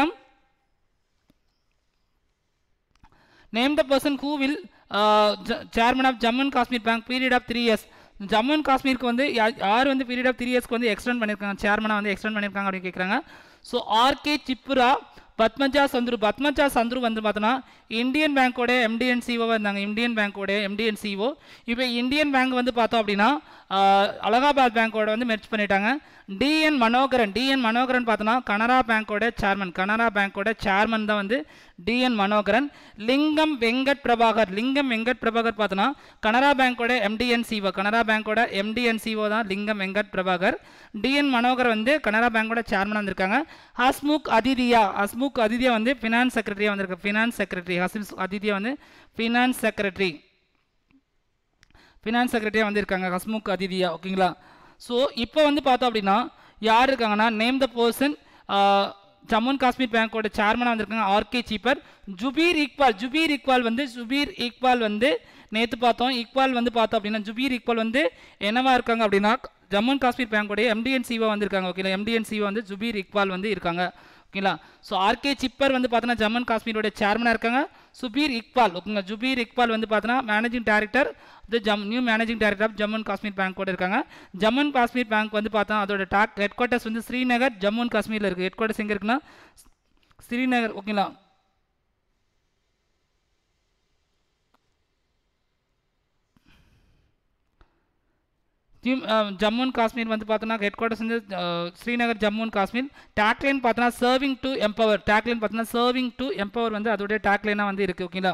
name the person who will chairman of Jammu and Kashmir bank period of three years Jammu and காஷ்மீருக்கு வந்து யா- யார் வந்து period of three இயர்ஸ்க்கு வந்து extend பண்ணியிருக்காங்க சேர்மனாக வந்து எக்ஸ்டெண்ட் பண்ணியிருக்காங்க அப்படின்னு கேட்குறாங்க ஸோ ஆர்கே சிப்புரா பத்மஜா சந்துரு பத்மஜா சந்துரு வந்து பார்த்தோன்னா இந்தியன் பேங்க்கோட எம்டிஎன் சிஓவாக இருந்தாங்க இந்தியன் பேங்க்கோட எம்டிஎன் சிஓ இப்போ இந்தியன் பேங்க் வந்து பார்த்தோம் அப்படின்னா ஆஹ், அலகாபாத் பேங்க்கோட வந்து மெர்ச் பண்ணிட்டாங்க டிஎன் மனோகரன் டிஎன் மனோகரன் பார்த்தோன்னா கனரா பேங்க்கோட சேர்மன் கனரா பேங்க்கோட சேர்மன் தான் வந்து டிஎன் மனோகரன் லிங்கம் வெங்கட் பிரபாகர் லிங்கம் வெங்கட் பிரபாகர் பார்த்தோன்னா கனரா பேங்க்கோட எம்டிஎன் சிஓ கனரா பேங்க்கோட எம்டிஎன் சிஓ தான் லிங்கம் வெங்கட் பிரபாகர் டிஎன் மனோகர் வந்து கனரா பேங்க்கோட சேர்மனாக வந்திருக்காங்க ஹஸ்முக் அதிதியா ஹஸ்முக் அதிதியா வந்து ஃபினான்ஸ் செக்ரட்டரியாக வந்திருக்கு ஃபினான்ஸ் செக்ரட்டரி ஹஸ்முக் அதிதியா வந்து ஃபினான்ஸ் செக்ரட்டரி ஃபினான்ஸ் செக்ரட்டரியாக வந்திருக்காங்க ஹஸ்முக் அதிதியா ஓகேங்களா ஸோ இப்போ வந்து பார்த்தோம் அப்படின்னா யார் இருக்காங்கன்னா name the person Jammu and Kashmir பேங்க்கோட சேர்மனாக வந்திருக்காங்க ஆர்கே சீப்பர் ஜுபீர் இக்பால் ஜுபீர் இக்பால் வந்து ஜுபீர் இக்பால் வந்து நேற்று பார்த்தோம் இக்பால் வந்து பார்த்தோம் அப்படின்னா ஜுபீர் இக்பால் வந்து என்னவா இருக்காங்க அப்படின்னா ஜம்மு அண்ட் காஷ்மீர் பேங்க்கோடைய எம்டிஎன் சிஓ வந்திருக்காங்க ஓகேங்களா எம்டிஎன் சிஓ வந்து ஜுபீர் இக்பால் வந்து இருக்காங்க ஓகேங்களா ஸோ ஆர்கே சிப்பர் வந்து பார்த்தோன்னா ஜம்மு அண்ட் காஷ்மீரோட சேர்மனாக இருக்காங்க சுபீர் இக்பால் ஓகேங்களா ஜுபீர் இக்பால் வந்து பார்த்தோன்னா மேனேஜிங் டைரக்டர் இது ஜம் new managing director of Jammu and Kashmir bank கூட இருக்காங்க ஜம்மு அண்ட் காஷ்மீர் பேங்க் வந்து பார்த்தா அதோட டாக் ஹெட் குவார்ட்டர்ஸ் வந்து ஸ்ரீநகர் ஜம்மு அண்ட் காஷ்மீரில் இருக்குது ஹெட் குவார்ட்டர்ஸ் எங்கே இருக்குன்னா ஸ்ரீநகர் ஓகேங்களா ஜிம் ஜம்மு அண்ட் காஷ்மீர் வந்து பார்த்தோன்னா ஹெட் குவார்ட்டர்ஸ் வந்து ah, Srinagar Jammu and Kashmir tagline பார்த்தோன்னா சர்விங் டு எம்பவர் டேக்லைன் பார்த்தோன்னா சர்விங் டு எம்பவர் வந்து அதோடைய டேக்லைனாக வந்து இருக்குது ஓகேங்களா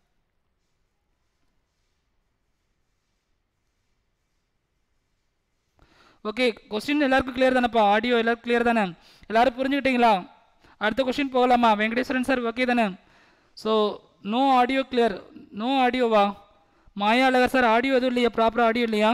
ஓகே கொஸ்டின் எல்லாருக்கும் கிளியர் தானேப்பா ஆடியோ எல்லாருக்கும் கிளியர் தானே எல்லாரும் புரிஞ்சுக்கிட்டீங்களா அடுத்த கொஸ்டின் போகலாமா வெங்கடேஸ்வரன் சார் ஓகே தானே so no audio clear no ஆடியோவா மாயா அழகர் சார் ஆடியோ எதுவும் இல்லையா ப்ராப்பர் ஆடியோ இல்லையா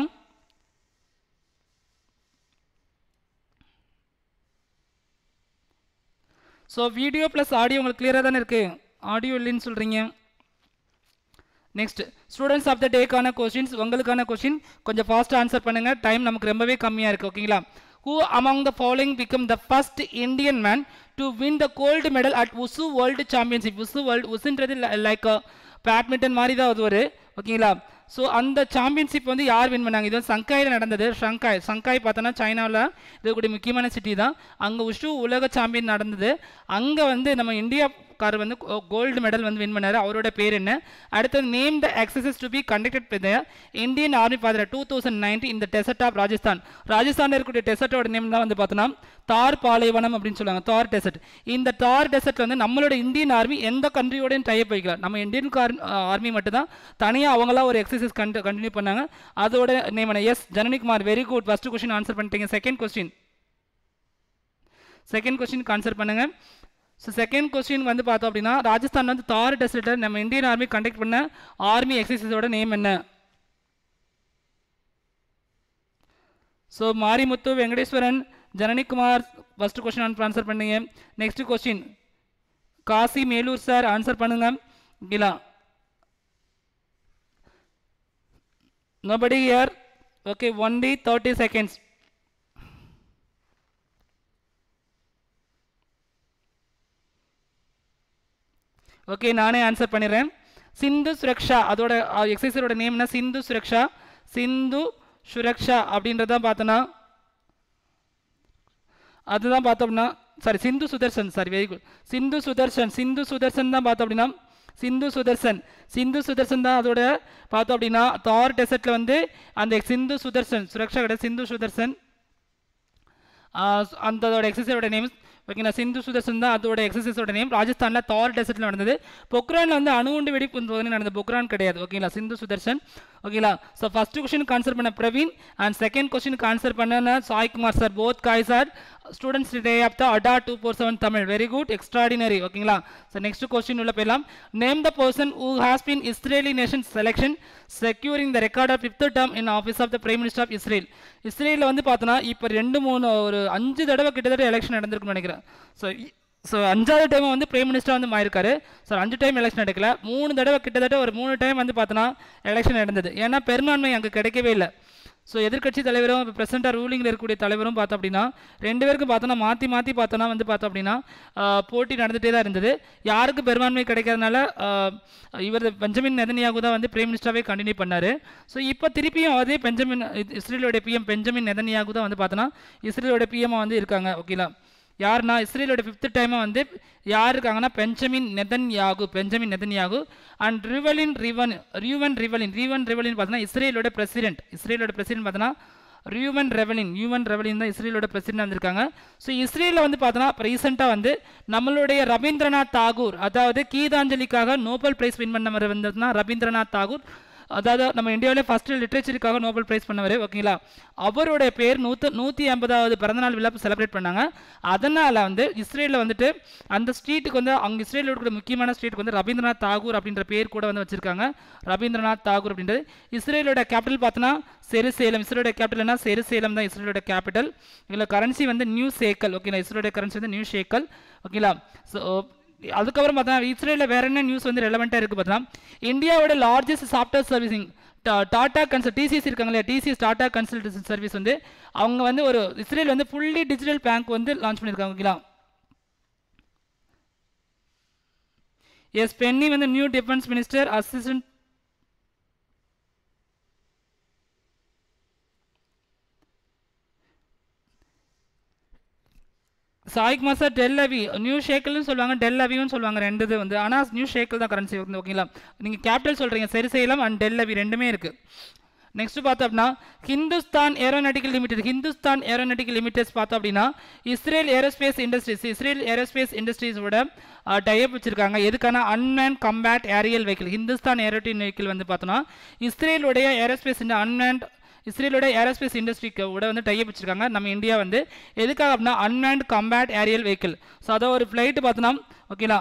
ஸோ வீடியோ ப்ளஸ் ஆடியோ உங்களுக்கு கிளியராக தானே இருக்குது ஆடியோ இல்லைன்னு சொல்கிறீங்க நெக்ஸ்ட் ஸ்டூடெண்ட்ஸ் ஆஃப் த டேக்கான கொஸ்டின்ஸ் உங்களுக்கான கொஸ்டின் கொஞ்சம் ஃபாஸ்ட்டாக ஆன்சர் பண்ணுங்கள் டைம் நமக்கு ரொம்பவே கம்மியாக இருக்குது ஓகேங்களா who among the following become the first Indian man to win the gold medal at wushu world championship wushu world உசுன்றது லைக் பேட்மிண்டன் மாதிரி தான் அது ஒரு ஓகேங்களா ஸோ அந்த சாம்பியன்ஷிப் வந்து யார் வின் பண்ணாங்க இது வந்து சங்காயில் நடந்தது ஷங்காய் சங்காய் பார்த்தோன்னா சைனாவில் இருக்கக்கூடிய முக்கியமான சிட்டி தான் அங்கே உஷு உலக சாம்பியன் நடந்தது அங்கே வந்து நம்ம இந்தியாக்காரர் வந்து கோல்டு மெடல் வந்து வின் பண்ணார் அவரோட பேர் என்ன அடுத்தது name the exercise to be conducted with Indian army father two thousand nineteen இந்த டெசர்ட் ஆஃப் ராஜஸ்தான் ராஜஸ்தானில் இருக்கக்கூடிய டெசர்ட்டோட நேம் தான் வந்து பார்த்தோன்னா தார் பாலைவனம் அப்படின்னு சொல்லுவாங்க தார் டெசர்ட் இந்த தார் டெசர்ட் வந்து நம்மளோட இந்தியன் ஆர்மி எந்த கண்ட்ரியோடையும் டைப் வைக்கலாம் நம்ம இந்தியன் ஆர்மி மட்டும் தான் தனியாக அவங்களா ஒரு எக்ஸசைஸ் கண்டு கண்டினியூ பண்ணாங்க அதோட நேம் என்ன yes Jananikumar very good first question answer பண்ணிட்டீங்க செகண்ட் கொஸ்டின் செகண்ட் கொஸ்டினுக்கு ஆன்சர் பண்ணுங்க ஸோ செகண்ட் கொஸ்டின் வந்து பார்த்தோம் அப்படின்னா ராஜஸ்தான் வந்து தார் டெசர்ட்டை நம்ம இந்தியன் ஆர்மி கண்டக்ட் பண்ண ஆர்மி எக்ஸசைஸோட நேம் என்ன so Marimuthu Venkateswaran Jananikumar first question answer பண்ணீங்க next question Kasi Melur sir answer பண்ணுங்க கிலா nobody here okay only 30 seconds okay நானே ஆன்சர் பண்ணிடுறேன் சிந்து சுரக்ஷா அதோட எக்ஸசைஸோட நேம்னா சிந்து சுரக்ஷா சிந்து சுரக்ஷா அப்படின்றதான் பார்த்தோன்னா அதுதான் பார்த்தோம்னா sorry Sindhu Sudarshan sorry very good Sindhu Sudarshan Sindhu Sudarshan தான் பார்த்தோம் அப்படின்னா சிந்து சுதர்சன் சிந்து சுதர்சன் தான் அதோட பார்த்தோம் அப்படின்னா தார் டெசர்ட்டில் வந்து அந்த சிந்து சுதர்சன் சுரக்ஷா கிடையாது சிந்து சுதர்சன் அந்தோட எக்ஸசைஸோட நேம் ஓகேங்களா சிந்து சுதர்சன் தான் அதோட எக்ஸசைஸோட நேம் ராஜஸ்தானில் தார் டெசர்ட்டில் நடந்தது பொக்ரானில் வந்து அணுகுண்டு வெடிப்பு சோதனை நடந்தது பொக்ரான் கிடையாது ஓகேங்களா சிந்து சுதர்சன் ஓகேங்களா ஸோ ஃபர்ஸ்ட் கொஸ்டினுக்கு ஆன்சர் பண்ண பிரவீன் அண்ட் செகண்ட் கொஸ்டினுக்கு ஆன்சர் பண்ண Saikumar sir both guy sir students day of the அடா two four seven Tamil very good extraordinary ஓகேங்களா ஸோ நெக்ஸ்ட் கொஸ்டின் உள்ள போயிடலாம் name the person who has been Israeli nation selection securing the record of fifth term in office of the prime minister of Israel இஸ்ரேலில் வந்து பார்த்தோன்னா இப்போ ரெண்டு மூணு ஒரு அஞ்சு தடவை கிட்டத்தட்ட எலெக்ஷன் நடந்திருக்குன்னு நினைக்கிறேன் ஸோ ஸோ அஞ்சாவது டைம் வந்து பிரைம் மினிஸ்டர் வந்து மாறிருக்காரு சார் அஞ்சு டைம் எலெக்ஷன் நடக்கல மூணு தடவை கிட்டத்தட்ட ஒரு மூணு டைம் வந்து பார்த்தோன்னா எலெக்ஷன் நடந்தது ஏன்னா பெரும்பான்மை அங்கே கிடைக்கவே இல்லை ஸோ எதிர்க்கட்சி தலைவரும் இப்போ ப்ரெசென்ட்டாக ரூலிங்கில் இருக்கக்கூடிய தலைவரும் பார்த்தோம் அப்படின்னா ரெண்டு பேருக்கும் பார்த்தோன்னா மாற்றி மாற்றி பார்த்தோன்னா வந்து பார்த்தோம் அப்படின்னா போட்டி நடந்துகிட்டே தான் இருந்தது யாருக்கு பெரும்பான்மை கிடைக்காதனால இவர் பெஞ்சமின் நெதனியாகு தான் வந்து பிரைம் மினிஸ்டராகவே கண்டினியூ பண்ணார் ஸோ இப்போ திருப்பியும் அதே பெஞ்சமின் இஸ்ரேலோட பிஎம் பெஞ்சமின் நெதனியாகு தான் வந்து பார்த்தோன்னா இஸ்ரேலோட பிஎம்மாக வந்து இருக்காங்க ஓகேங்களா யாருன்னா இஸ்ரேலோட ஃபிஃப்த் டைமாக வந்து யார் இருக்காங்கன்னா Benjamin Netanyahu Benjamin Netanyahu and Rivlin Reuven Reuven Rivlin Reuven Rivlin பார்த்தோன்னா இஸ்ரேலோட பிரசிடென்ட் இஸ்ரேலோட பிரசிடென்ட் பார்த்தோன்னா ரியூவன் ரெவலின் யூவன் ரெவலின் தான் இஸ்ரேலோட பிரசிடென்ட் வந்திருக்காங்க ஸோ இஸ்ரேலில் வந்து பார்த்தோன்னா இப்போ ரீசெண்டாக வந்து நம்மளுடைய ரவீந்திரநாத் தாகூர் அதாவது கீதாஞ்சலிக்காக நோபல் பிரைஸ் வின் பண்ணவர் வந்ததுன்னா ரவீந்திரநாத் தாகூர் அதாவது நம்ம இந்தியாவிலே ஃபஸ்ட்டு லிட்ரேச்சருக்காக நோபல் ப்ரைஸ் பண்ணவர் ஓகேங்களா அவருடைய பேர் நூற்று நூற்றி ஐம்பதாவது பிறந்தநாள் விழா செலிப்ரேட் பண்ணாங்க அதனால் வந்து இஸ்ரேலில் வந்துட்டு அந்த ஸ்ட்ரீட்டுக்கு வந்து அங்கே இஸ்ரேலில் இருக்கக்கூடிய முக்கியமான ஸ்ட்ரீட்டுக்கு வந்து ரவீந்திரநாத் தாகூர் அப்படின்ற பேர் கூட வந்து வச்சுருக்காங்க ரவீந்திரநாத் தாகூர் அப்படின்றது இஸ்ரேலோட கேபிட்டல் பார்த்தோன்னா செருசேலம் இஸ்ரேலோட கேபிட்டல் என்ன செருசேலம் தான் இஸ்ரேலோட கேபிட்டல் இதில் கரன்சி வந்து நியூ சேக்கல் ஓகேங்களா இஸ்ரேலோட கரன்சி வந்து நியூ ஷேக்கல் ஓகேங்களா ஸோ அதுக்கப்புறம் பார்த்தா இஸ்ரேலில் வேற என்ன நியூஸ் வந்து ரெலவெண்ட்டாக இருக்குது பார்த்தா இந்தியாவோட largest software servicing Tata consul TCS இருக்காங்க இல்லையா டிசிஎஸ் டாடா கன்சல்டேஷன் சர்வீஸ் வந்து அவங்க வந்து ஒரு இஸ்ரேல் வந்து ஃபுல்லி டிஜிட்டல் பேங்க் வந்து லான்ச் பண்ணியிருக்காங்க ஓகேங்களா எஸ் பென்னி வந்து நியூ டிஃபென்ஸ் மினிஸ்டர் அசிஸ்டன்ட் சாய்க் மாசா டெல் அவி நியூ ஷேக்கல்னு சொல்லுவாங்க டெல் அவியும் சொல்லுவாங்க ரெண்டு இது வந்து ஆனால் நியூ ஷேக்கல் தான் கரன்சி வந்து ஓகேங்களா நீங்கள் கேபிட்டல் சொல்கிறீங்க சரி செய்யலாம் அண்ட் டெல் அவி ரெண்டுமே இருக்குது நெக்ஸ்ட் பார்த்தோம் அப்படின்னா Hindustan aeronautical limited Hindustan aeronautical limiteds பார்த்தோம் அப்படின்னா Israel aerospace industries Israel aerospace இண்டஸ்ட்ரீஸோட டைப் வச்சிருக்காங்க எதுக்கான unmanned combat aerial vehicle Hindustan ஏரோட்டின் வெஹிக்கிள் வந்து பார்த்தோன்னா இஸ்ரேலுடைய ஏரோஸ்பேஸ் இந்த அன்மேண்ட் இஸ்ரேலோட ஏரோஸ்பேஸ் இண்டஸ்ட்ரிக்கு கூட வந்து டைப் வச்சிருக்காங்க நம்ம இந்தியா வந்து எதுக்காக அப்படின்னா unmanned combat aerial vehicle so அதை ஒரு ஃப்ளைட்டு பார்த்தோன்னா ஓகேங்களா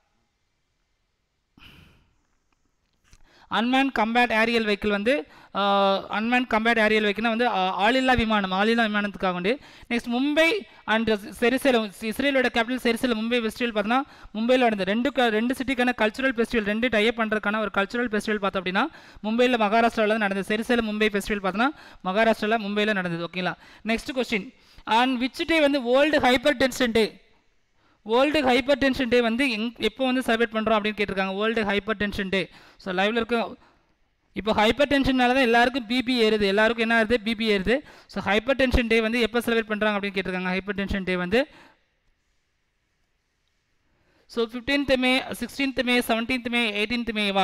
அன்மேன் கம்பேட் ஏரியல் வெஹிக்கிள் வந்து அன்மேன் கம்பேட் ஏரியல் வெஹிக்கிள்னா வந்து ஆளில்லா விமானம் ஆளில்லா விமானத்துக்காக உண்டு நெக்ஸ்ட் மும்பை அண்ட் செரிசேலம் இஸ்ரேலோட கேபிட்டல் செரிசேலம் மும்பை ஃபெஸ்டிவல் பார்த்தோன்னா மும்பையில் நடந்தது ரெண்டு ரெண்டு சிட்டிக்கான கல்ச்சுரல் ஃபெஸ்டிவல் ரெண்டு டைப் பண்ணுறதுக்கான ஒரு கல்ச்சுரல் ஃபெஸ்டிவல் பார்த்தோம் அப்படின்னா மும்பையில் மகாராஷ்டிராவில் நடந்தது செரிசேலம் மும்பை ஃபெஸ்டிவல் பார்த்தோன்னா மகாராஷ்டிராவில் மும்பையில் நடந்தது ஓகேங்களா next question and which day வந்து world hypertension day world hypertension day வந்து எங் எப்போ வந்து செலிப்ரேட் பண்ணுறோம் அப்படின்னு கேட்டிருக்காங்க world hypertension day so லைவ்ல இருக்க இப்போ ஹைப்பர் டென்ஷனால தான் எல்லாருக்கும் பிபி ஏறுது எல்லாருக்கும் என்ன ஆகுது பிபி ஏறுது ஸோ ஹைப்பர் டென்ஷன் டே வந்து எப்போ செலிப்ரேட் பண்ணுறாங்க அப்படின்னு கேட்டிருக்காங்க ஹைப்பர் டென்ஷன் டே வந்து so fifteenth May sixteenth May seventeenth May eighteenth மேவா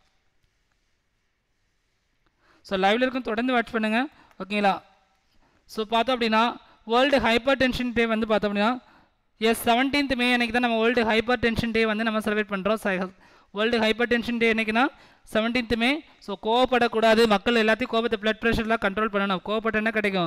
ஸோ லைவ்ல இருக்கும் தொடர்ந்து வாட்ச் பண்ணுங்க ஓகேங்களா ஸோ பார்த்தோம் அப்படின்னா வேர்ல்டு ஹைப்பர் டென்ஷன் டே வந்து பார்த்தோம் அப்படின்னா எஸ் செவன்டீன்த் மே அன்னைக்கு தான் நம்ம வேர்ல்டு ஹைப்பர் டென்ஷன் டே வந்து நம்ம செலிப்ரேட் பண்ணுறோம் வேர்ல்டு ஹைப்பர் டென்ஷன் டே என்னைக்குன்னா செவன்டீன்த் மே ஸோ கோவப்படக்கூடாது மக்கள் எல்லாத்தையும் கோபத்தை பிளட் ப்ரெஷர்லாம் கண்ட்ரோல் பண்ணணும் கோவப்பட்ட என்ன கிடைக்கும்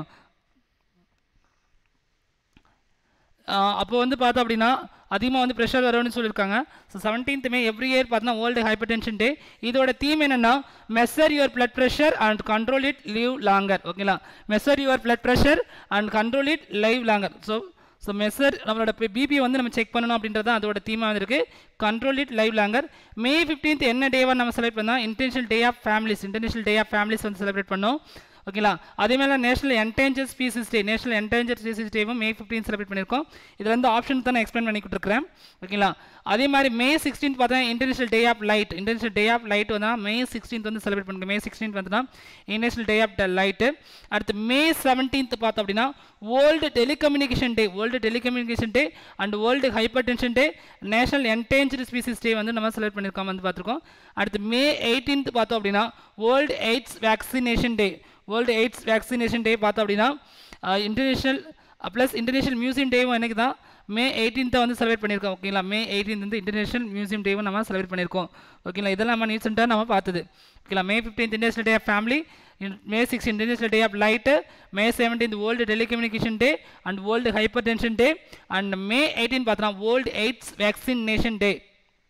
அப்போ வந்து பார்த்தோம் அப்படின்னா அதிகமாக வந்து ப்ரெஷர் வரும்னு சொல்லியிருக்காங்க so seventeenth May every year பார்த்தோன்னா வேர்ல்டு ஹைப்பர் டென்ஷன் டே இதோட தீம் என்னென்னா measure your blood pressure and control it live longer ஓகேங்களா measure your blood pressure and control it live longer so so measure நம்மளோட BP வந்து நம்ம check பண்ணணும் அப்படின்றது தான் அதோட தீமாக வந்திருக்கு control it live longer May fifteenth என்ன டேவா நம்ம செலிப்ரேட் பண்ணோம் international day of families international day of families வந்து செலிப்ரேட் பண்ணோம் ஓகேங்களா அதே மாதிரி national endangered species day national endangered species டேவும் மே ஃபிஃப்டீன் செலிப்ரேட் பண்ணியிருக்கோம் இதில் வந்து ஆப்ஷன் தான் நான் எக்ஸ்பிளைன் பண்ணி கொடுத்துருக்கேன் ஓகேங்களா அதே மாதிரி மே சிக்ஸ்டீன் பார்த்தா international day of light international day of light வந்து மே சிக்ஸ்டீன்த் வந்து செலிப்ரேட் பண்ணுங்க மே சிக்ஸ்டீன்த் வந்து இன்டர்நேஷனல் டே ஆஃப் லைட்டு அடுத்து மே செவன்டீன்த் பார்த்தோம் அப்படின்னா world telecommunication day world telecommunication day and world hypertension day national endangered species day வந்து நம்ம celebrate பண்ணியிருக்கோம் வந்து பார்த்துருக்கோம் அடுத்து மே எயிட்டீன்த் பார்த்தோம் அப்படின்னா world AIDS vaccination day world AIDS vaccination day பார்த்தோம் அப்படின்னா இன்டர்நேஷனல் ப்ளஸ் இன்டர்நேஷனல் மியூசியம் டேவும் எனக்கு தான் மே எயிட்டீன்த்தை வந்து செலிப்ரேட் பண்ணியிருக்கோம் ஓகேங்களா மே எயிட்டீன்த் வந்து இன்டர்நேஷனல் மியூசியம் டேவும் நம்ம செலிப்ரேட் பண்ணியிருக்கோம் ஓகேங்களா இதெல்லாம் நம்ம நியூஸ்ட்டாக நம்ம பார்த்தது ஓகேங்களா May fifteenth international day of family May six international day of light May seventeenth world telecommunication day and world hypertension day and May eighteen பார்த்தோம்னா world AIDS vaccination day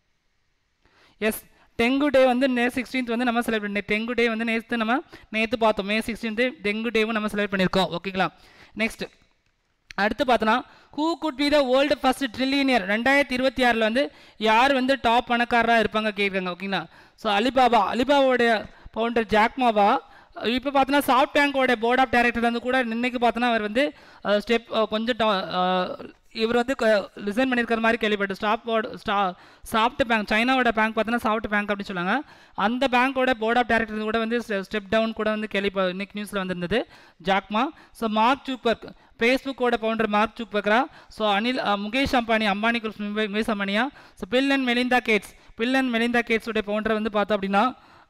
yes dengue day வந்து May sixteenth வந்து நம்ம celebrate பண்ணி dengue day வந்து நேற்று நம்ம நேற்று பார்த்தோம் மே சிக்ஸ்டீன்த்து டெங்கு டேவும் நம்ம செலிப்ரேட் பண்ணியிருக்கோம் ஓகேங்களா நெக்ஸ்ட் அடுத்து பார்த்தோன்னா who could be the world first trillionaire ரெண்டாயிரத்தி இருபத்தி ஆறில் வந்து யார் வந்து டாப் பணக்காரராக இருப்பாங்க கேட்குறாங்க ஓகேங்களா ஸோ அலிபாபா அலிபாபாவுடைய பவுண்டர் ஜாக்மாவா இப்போ பார்த்தோன்னா சாஃப்ட் பேங்கோட போர்ட் ஆஃப் டைரக்டர் வந்து கூட இன்னைக்கு பார்த்தோன்னா அவர் வந்து ஸ்டெப் கொஞ்சம் இவர் வந்து ரிசைன் பண்ணியிருக்கிற மாதிரி கேள்விப்பட்டு ஸ்டாப் போர்டு ஸ்டா சாஃப்ட் பேங்க் சைனாவோட பேங்க் பார்த்தோன்னா சாஃப்ட் பேங்க் அப்படின்னு சொல்லுவாங்க அந்த பேங்க்கோட போர்ட் ஆஃப் டைரக்டர் கூட வந்து ஸ்டெப் டவுன் கூட வந்து கேள்வி இன்னைக்கு நியூஸில் வந்திருந்தது ஜாக்மா ஸோ மார்க் சூப்பர் ஃபேஸ்புக்கோட பவுண்டர் மார்க் சூப்பக்ரா ஸோ அனில் முகேஷ் அம்பானி அம்பானி குரூப் முகேஷ் அம்பானியா so Bill and Melinda Gates Bill and Melinda கேட்ஸோட பவுண்டர் வந்து பார்த்தோம் அப்படின்னா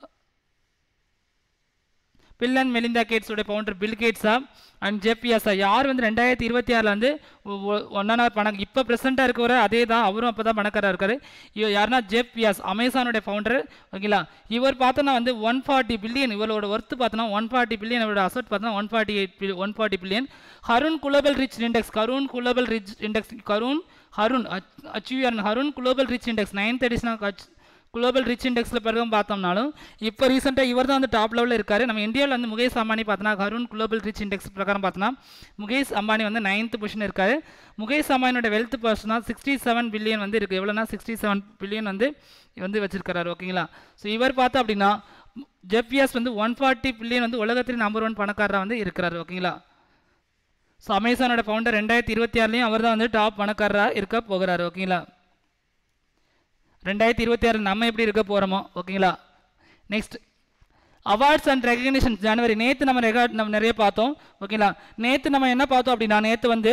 பில் அண்ட் மெலிந்தா கேட்ஸோட பவுண்டர் பில் கேட்ஸா அண்ட் ஜெஃபியாஸா யார் வந்து ரெண்டாயிரத்தி இருபத்தி ஆறில் வந்து ஒன்னா பணம் இப்போ ப்ரெசென்ட்டாக இருக்கவர் அதே தான் அவரும் அப்போ தான் பணக்காரர் இருக்காரு இவர் யாருன்னா ஜெஃப் பியாஸ் அமேசானோட ஃபவுண்டர் ஓகேங்களா இவர் பார்த்தோன்னா வந்து ஒன் ஃபார்ட்டி பில்லியன் இவரோட ஒர்த்து பார்த்தோன்னா ஒன் ஃபார்ட்டி பில்லியன் இவரோட அசட் பார்த்தோன்னா one forty eight one forty billion Hurun global rich index Hurun global rich index Hurun Hurun achiever Hurun global rich index nine தேர்ட்டிஸ்னா global rich இண்டெக்ஸில் பிறகு பார்த்தோம்னாலும் இப்போ ரீசெண்டாக இவர் தான் வந்து டாப் லெவலில் இருக்காரு நம்ம இந்தியாவில் வந்து முகேஷ் அம்பானி பார்த்தோன்னா கருண் குளோபல் ரிச் இண்டெக்ஸ் பிரகாரம் பார்த்தோன்னா முகேஷ் அம்பானி வந்து நைன்த் பொசிஷன் இருக்காரு முகேஷ் அம்பானியோட வெல்த் பர்சனாக சிக்ஸ்டி செவன் பில்லியன் வந்து இருக்குது எவ்வளோனா சிக்ஸ்டி செவன் பில்லியன் வந்து வந்து வச்சிருக்காரு ஓகேங்களா ஸோ இவர் பார்த்தோம் அப்படின்னா ஜெஃபியாஸ் வந்து ஒன் ஃபார்ட்டி பில்லியன் வந்து உலகத்திலே நம்பர் ஒன் பணக்காரராக வந்து இருக்கிறாரு ஓகேங்களா ஸோ அமேசானோட ஃபவுண்டர் ரெண்டாயிரத்தி இருபத்தி ஆறுலேயும் அவர் தான் வந்து டாப் பணக்காரராக இருக்க போகிறாரு ஓகேங்களா ரெண்டாயிரத்தி இருபத்தி ஆறு நம்ம எப்படி இருக்க போகிறோமோ ஓகேங்களா நெக்ஸ்ட் அவார்ட்ஸ் அண்ட் ரெகக்னிஷன் ஜனவரி நேற்று நம்ம ரெகார்ட் நம்ம நிறைய பார்த்தோம் ஓகேங்களா நேற்று நம்ம என்ன பார்த்தோம் அப்படின்னா நேற்று வந்து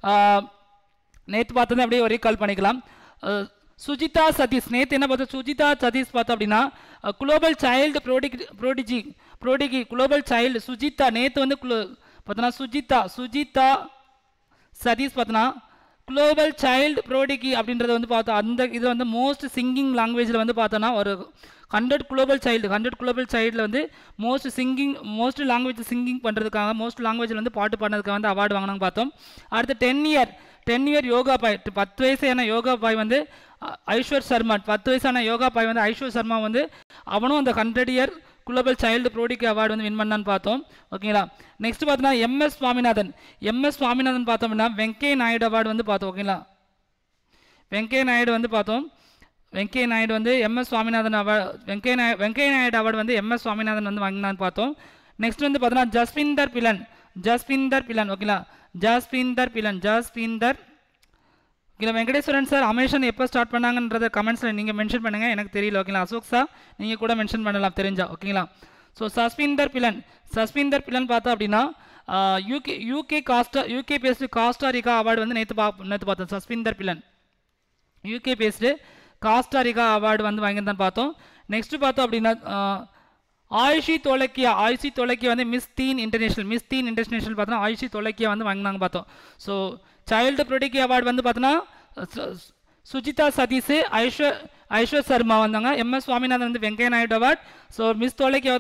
நேற்று பார்த்தது அப்படியே ஒரே கால் பண்ணிக்கலாம் சுஜிதா சதீஷ் நேற்று என்ன பார்த்தோம் சுஜிதா சதீஷ் பார்த்தோம் அப்படின்னா global child prodigy prodigy prodigy global child Sujitha நேற்று வந்து குளோ பார்த்தோன்னா சுஜிதா சுஜிதா சதீஷ் பார்த்தோன்னா குளோபல் சைல்டு ப்ரோடிகி அப்படின்றத வந்து பார்த்தோம் அந்த இதில் வந்து மோஸ்ட் சிங்கிங் லாங்குவேஜில் வந்து பார்த்தோன்னா ஒரு hundred global child hundred global சைல்டில் வந்து most singing most language singing பண்ணுறதுக்காக மோஸ்ட் லாங்குவேஜில் வந்து பாட்டு பாடுறதுக்காக வந்து அவார்டு வாங்கினாங்க பார்த்தோம் அடுத்து ten year ten year yoga boy பத்து வயசான யோகா பாய் வந்து ஐஸ்வர் சர்மா பத்து வயசான யோகா பாய் வந்து ஐஸ்வர் சர்மா வந்து அவனும் அந்த ஹண்ட்ரட் இயர் குளோபல் சைல்டு ப்ரோடிக்கு அவார்டு வந்து வின் பண்ணான்னு பார்த்தோம் ஓகேங்களா நெக்ஸ்ட் பார்த்தோன்னா எம்எஸ் சுவாமிநாதன் எம்எஸ் சுவாமிநாதன் பார்த்தோம்னா வெங்கைய நாயுடு அவார்டு வந்து பார்த்தோம் ஓகேங்களா வெங்கைய நாயுடு வந்து பார்த்தோம் வெங்கைய நாயுடு வந்து எம்எஸ் சுவாமிநாதன் அவார்டு வெங்கைய நாய வெங்கைய நாயுடு அவார்டு வந்து எம்எஸ் சுவாமிநாதன் வந்து வாங்கினான்னு பார்த்தோம் நெக்ஸ்ட் வந்து பார்த்தோன்னா ஜஸ்விந்தர் பிலன் ஜஸ்விந்தர் பிலன் ஓகேங்களா ஜாஸ்பீந்தர் பிலன் ஜாஸ்பீந்தர் ஓகேங்களா வெங்கடேஸ்வரன் சார் அமேஷன் எப்போ ஸ்டார்ட் பண்ணாங்கன்றத கமெண்ட்ஸில் நீங்கள் மென்ஷன் பண்ணுங்கள் எனக்கு தெரியல ஓகேங்களா அசோக் சார் நீங்கள் கூட மென்ஷன் பண்ணலாம் தெரிஞ்சா ஓகேங்களா ஸோ சஸ்பிந்தர் பிலன் சஸ்பிந்தர் பிலன் பார்த்தா அப்படின்னா UK UK Costa UK based Costa Rica award வந்து நேற்று பா நேற்று பார்த்தோம் Jasbinder Bilan UK based Costa Rica award வந்து வாங்கியிருந்தான்னு பார்த்தோம் நெக்ஸ்ட் பார்த்தோம் அப்படின்னா ஆஹ், ஆயுஷி தொலைக்கியா ஆயுஷி தொலைக்கியா வந்து miss teen international miss teen international பார்த்தோன்னா ஆயுஷி தொலைக்கியா வந்து வாங்கினாங்க பார்த்தோம் ஸோ சைல்டு ப்ரொடிகி அவார்டு வந்து பார்த்தோன்னா சு- சு- சுஜிதா சதீஷ் ஐஸ்வர் ஐஸ்வர் சர்மா வந்தாங்க எம்எஸ் சுவாமிநாதன் வந்து Venkaiah Naidu award so miss Dholakia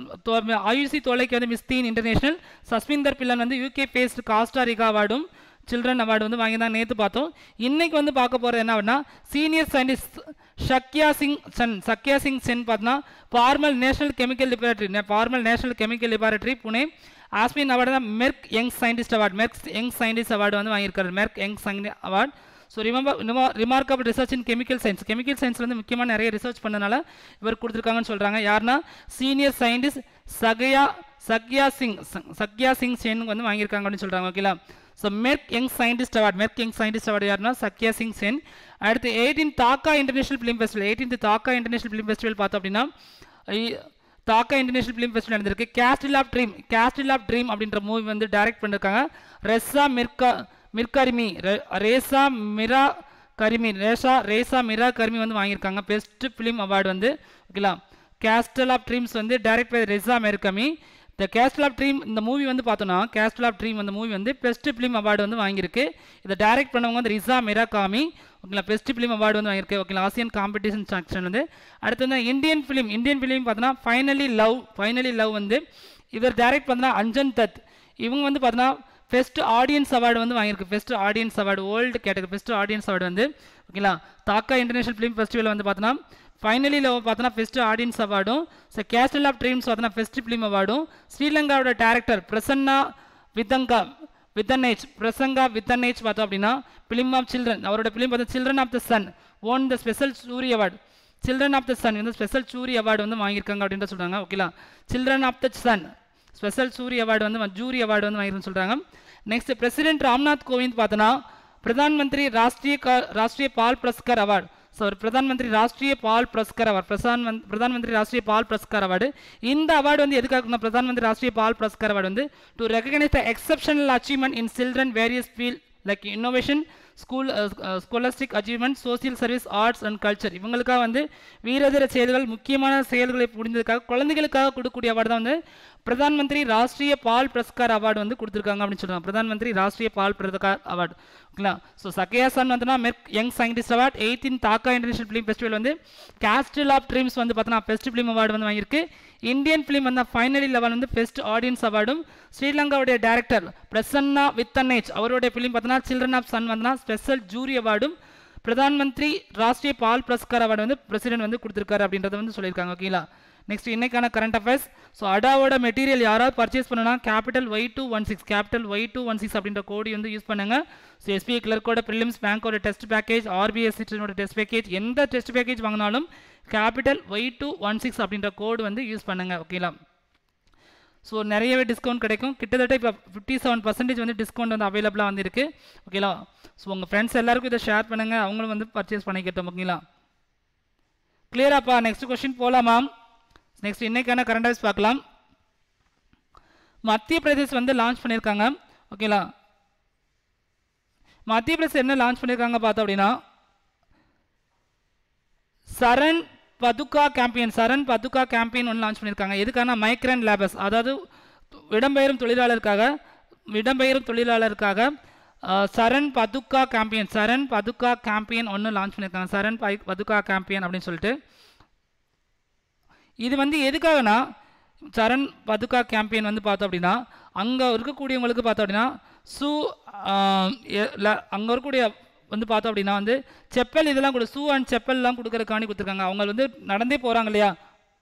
Aayushi Dholakia வந்து miss teen international Jasbinder Bilan வந்து யூகே பேஸ்டு காஸ்டாரிகா அவார்டும் சில்ட்ரன் அவார்டு வந்து வாங்கி தான் நேற்று பார்த்தோம் இன்னைக்கு வந்து பார்க்க போகிறது என்ன அப்படின்னா சீனியர் சயின்டிஸ்ட் ஷக்யா சிங் சென் சக்யா சிங் சென் பார்த்தோன்னா formal national chemical laboratory formal national chemical laboratory Pune ஆஸ்மின் அவார்டு தான் Merck young scientist award Merck young scientist award வந்து வாங்கியிருக்காரு மெர்க் யங் சயின்டி award so remember remarkable research in chemical science chemical சயின்ஸில் வந்து முக்கியமாக நிறைய ரிசர்ச் பண்ணனால இவர் கொடுத்துருக்காங்கன்னு சொல்கிறாங்க யாருன்னா சீனியர் சயின்டிஸ்ட் சகயா சக்யா சிங் ச- சக்யா சிங் சென் வந்து வாங்கியிருக்காங்க அப்படின்னு சொல்கிறாங்க ஓகேலா so Merck young scientist award Merck young scientist award யாருன்னா சக்யா சிங் சென் அடுத்து eighteen Dhaka international film festival eighteenth Dhaka international film festival பார்த்தோம் அப்படின்னா ஐ- தாக்கா இன்டர்நேஷனல் ஃபிலிம் ஃபெஸ்டிவல் நடந்திருக்கு castle of dream castle of dream அப்படின்ற மூவி வந்து டைரக்ட் பண்ணிருக்காங்க ரெஸ்ஸா மிர்கா மிர்கரிமி ரெ- ரேசா மிரா கரிமி ரேசா ரேசா மிரா கரிமி வந்து வாங்கியிருக்காங்க பெஸ்ட் ஃபிலிம் அவார்டு வந்து ஓகேங்களா கேஸ்டல் ஆஃப் ட்ரீம்ஸ் வந்து direct by Reza Mirkarimi the castle of dream இந்த மூவி வந்து பார்த்தோன்னா கேஸ்டல் ஆஃப் ட்ரீம் அந்த மூவி வந்து பெஸ்ட் ஃபிலிம் அவார்டு வந்து வாங்கியிருக்கு இதை டைரக்ட் பண்ணவங்க வந்து ரிசா மிராகாமி ஓகேங்களா பெஸ்ட் ஃபிலிம் அவார்டு வந்து வாங்கியிருக்கு ஓகேங்களா ஆசியன் காம்படிஷன் செக்ஷன் வந்து அடுத்து வந்து இந்தியன் ஃபிலிம் இந்தியன் ஃபிலிம் பார்த்தோன்னா ஃபைனலி லவ் ஃபைனலி லவ் வந்து இவர் டைரக்ட் பார்த்தோன்னா அஞ்சன் தத் இவங்க வந்து பார்த்தோன்னா பெஸ்ட் ஆடியன்ஸ் அவார்டு வந்து வாங்கியிருக்கு best audience award world category best audience award வந்து ஓகேங்களா தாக்கா இன்டர்நேஷனல் ஃபிலிம் ஃபெஸ்டிவல் வந்து பார்த்தோன்னா ஃபைனலியில் பார்த்தோன்னா பெஸ்ட் ஆடியன்ஸ் அவார்டும் ஸோ கேஸ்டல் ஆஃப் ட்ரீம்ஸ் பார்த்தோன்னா பெஸ்ட் ஃபிலிம் அவார்டும் ஸ்ரீலங்காவோட டேரக்டர் பிரசன்னா விதங்கா வித்தனேஜ் பிரசங்கா வித்தனேஜ் பார்த்தோம் அப்படின்னா ஃபிலிம் ஆஃப் சில்ட்ரன் அவரோட ஃபிலிம் பார்த்தா children of the sun on the special jury award children of the sun வந்து ஸ்பெஷல் சூரி அவார்டு வந்து வாங்கியிருக்காங்க அப்படின்ற சொல்கிறாங்க ஓகேலா children of the sun special jury award வந்து ஜூரி அவார்டு வந்து வாங்கியிருக்குன்னு சொல்கிறாங்க நெக்ஸ்ட் பிரசிடென்ட் ராம்நாத் கோவிந்த் பார்த்தோன்னா பிரதான் மந்திரி ராஷ்ட்ரிய கா- Rashtriya Bal Puraskar award so Pradhan Mantri Rashtriya Bal Puraskar award Pradhan மந்த் பிரதான் மந்திரி ராஷ்ட்ரிய பால் புரஸ்கார் அவார்டு இந்த அவார்டு வந்து எதுக்காக பிரதான் மந்திரி ராஷ்ட்ரிய பால் புரஸ்கார் அவார்டு வந்து to recognise the exceptional achievement in children various field like innovation school scholastic achievement social service arts and culture இவங்களுக்காக வந்து வீரதீர செயல்கள் முக்கியமான செயல்களை புரிந்ததுக்காக குழந்தைகளுக்காக கொடுக்கக்கூடிய அவார்டு தான் வந்து பிரதான் மந்திரி ராஷ்ட்ரிய பால் புரஸ்கார் அவார்டு வந்து கொடுத்துருக்காங்க அப்படின்னு சொல்றாங்க பிரதான் மந்திரி ராஷ்ட்ரிய பால் புரஸ்கார் அவார்டு ஓகேங்களா ஸோ சக்கையாசன் வந்துன்னா Merck young scientist award eighteen Dhaka international film festival வந்து கேஸ்டில் ஆஃப் ட்ரீம்ஸ் வந்து பார்த்தோன்னா பெஸ்ட் ஃபிலிம் அவார்டு வந்து வாங்கியிருக்கு இந்தியன் ஃபிலிம் வந்து ஃபைனலி லெவல் வந்து பெஸ்ட் ஆடியன்ஸ் அவார்டும் ஸ்ரீலங்காவுடைய டேரக்டர் பிரசன்னா வித்தனேஜ் அவருடைய ஃபிலிம் பார்த்தோன்னா சில்ட்ரன் ஆஃப் சன் வந்துன்னா ஸ்பெஷல் ஜூரி அவார்டும் பிரதான் மந்திரி ராஷ்ட்ரிய பால் புரஸ்கார் அவார்டு வந்து பிரசிடென்ட் வந்து கொடுத்துருக்காரு அப்படின்றத வந்து சொல்லியிருக்காங்க ஓகேங்களா நெக்ஸ்ட் இன்னைக்கான கரண்ட் அஃபேர்ஸ் ஸோ அடாவோட மெட்டீரியல் யாராவது பர்ச்சேஸ் பண்ணனா capital Y two one six capital Y two one six அப்படின்ற கோடி வந்து யூஸ் பண்ணுங்க ஸோ எஸ்பிஐ கிளர்க்கோட ப்ரிலிம்ஸ் பேங்க்கோட test package RBS test package எந்த டெஸ்ட் பேக்கேஜ் வாங்கினாலும் capital Y two one six அப்படின்ற கோடு வந்து யூஸ் பண்ணுங்க ஓகேங்களா ஸோ நிறையவே டிஸ்கவுண்ட் கிடைக்கும் கிட்டத்தட்ட இப்போ ஃபிஃப்டி செவன் பர்சன்டேஜ் வந்து டிஸ்கவுண்ட் வந்து அவைலபிளாக வந்திருக்கு ஓகேங்களா ஸோ உங்கள் ஃப்ரெண்ட்ஸ் எல்லாருக்கும் இதை ஷேர் பண்ணுங்கள் அவங்களும் வந்து பர்ச்சேஸ் பண்ணிக்கிட்டோம் ஓகேங்களா கிளியராப்பா நெக்ஸ்ட் கொஸ்டின் போகலாமா நெக்ஸ்ட் இன்னைக்கான கரண்ட் அஃபேர்ஸ் பார்க்கலாம் மத்திய பிரதேஷ் வந்து லான்ச் பண்ணியிருக்காங்க ஓகேங்களா மத்திய பிரதேஷ் என்ன லான்ச் பண்ணியிருக்காங்க பார்த்தோம் அப்படின்னா சரண் பதுக்கா கேம்பெயின் சரண் பதுக்கா கேம்பெயின் ஒன்று லான்ச் பண்ணியிருக்காங்க எதுக்கான மைக்ரன் லேபர்ஸ் அதாவது இடம்பெயரும் தொழிலாளருக்காக இடம்பெயரும் தொழிலாளருக்காக அஹ், சரண் பதுக்கா கேம்பெயின் சரண் பதுக்கா கேம்பெயின் ஒன்று லான்ச் பண்ணியிருக்காங்க சரண் பை பதுக்கா கேம்பெயின் அப்படின்னு சொல்லிட்டு இது வந்து எதுக்காகனா சரண் பதுக்கா கேம்பெயின் வந்து பார்த்தோம் அப்படின்னா அங்கே இருக்கக்கூடியவங்களுக்கு பார்த்தோம் அப்படின்னா ஷூ அங்கே இருக்கக்கூடிய வந்து பார்த்தோம் அப்படின்னா வந்து செப்பல் இதெல்லாம் கொடு ஷூ அண்ட் செப்பல்லாம் கொடுக்கறதுக்காண்டி கொடுத்துருக்காங்க அவங்க வந்து நடந்தே போகிறாங்க இல்லையா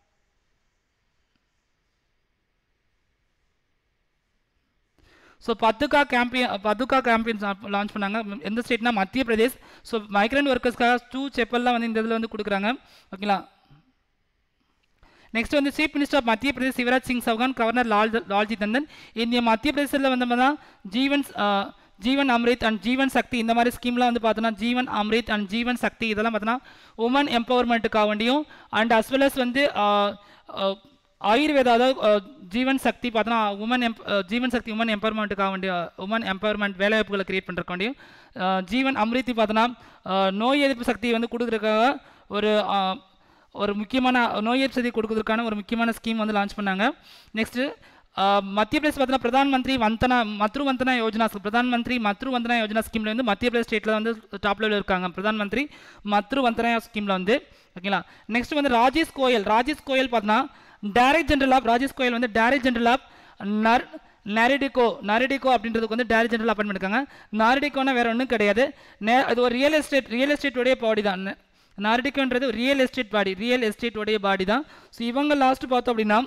so Paduka campaign Paduka campaign launch பண்ணாங்க ம், எந்த ஸ்டேட்னா மத்திய பிரதேஷ் ஸோ மைக்ரண்ட் ஒர்க்கர்ஸ்க்காக ஷூ செப்பல்லாம் வந்து இந்த இதில் வந்து கொடுக்குறாங்க ஓகேங்களா நெக்ஸ்ட் வந்து chief minister of Madhya Pradesh Shivraj Singh Chouhan governor Lal Lalji Tandon இந்த மத்திய பிரதேசத்தில் வந்து தான் ஜீவன் அஹ், ஜீவன் அம்ரித் அண்ட் ஜீவன் சக்தி இந்த மாதிரி ஸ்கீம்லாம் வந்து பார்த்தோன்னா ஜீவன் அம்ரித் அண்ட் ஜீவன் சக்தி இதெல்லாம் பார்த்தோன்னா உமன் எம்பவர்மெண்ட்டுக்காக வேண்டியும் அண்ட் அஸ் வெல் அஸ் வந்து அஹ், அஹ், ஆயுர்வேதா அதாவது அஹ், ஜீவன் சக்தி பார்த்தோன்னா உமன் எம் ஜீவன் சக்தி உமன் எம்பவர்மெண்ட்டுக்காக வேண்டிய உமன் எம்பவர்மெண்ட் வேலைவாய்ப்புகளை கிரியேட் பண்ணுறதுக்கு வேண்டியும் அஹ், ஜீவன் அம்ரித்தி பார்த்தோன்னா அஹ், நோய் எதிர்ப்பு சக்தி வந்து கொடுக்குறதுக்காக ஒரு அஹ், ஒரு முக்கியமான நோய் எதிர்ப்பு சக்தி கொடுக்கறதுக்கான ஒரு முக்கியமான ஸ்கீம் வந்து லான்ச் பண்ணாங்க நெக்ஸ்ட்டு மத்திய பிரதேஷ் பார்த்தீங்கன்னா பிரதான் மந்திரி வந்தனா மத்ரு வந்தனா யோஜனா பிரதான் மந்திரி மத்ரு வந்தனா யோஜனா ஸ்கீமில் வந்து மத்திய பிரதேஷ் ஸ்டேட்டில் வந்து டாப் லெவலில் இருக்காங்க பிரதான் மந்திரி மத்ரு வந்தனா ஸ்கீமில் வந்து ஓகேங்களா நெக்ஸ்ட் வந்து ராஜேஷ் கோயல் ராஜேஷ் கோயல் பார்த்தீங்கன்னா direct general of Rajesh Goyal வந்து டைரக்ட் ஜெனரல் ஆஃப் நர் நரிடிகோ நரிடிகோ அப்படின்றதுக்கு வந்து டைரக்ட் ஜெனரல் அப்பாயின் பண்ணிருக்காங்க நாரிடிகோனா வேற ஒன்றும் கிடையாது நே அது ஒரு ரியல் எஸ்டேட் ரியல் எஸ்டேட்டோடைய பாடி தான் நாரிடிகோன்றது ரியல் எஸ்டேட் பாடி ரியல் எஸ்டேட்டோடைய பாடி தான் ஸோ இவங்க லாஸ்ட் பார்த்தோம் அப்படின்னா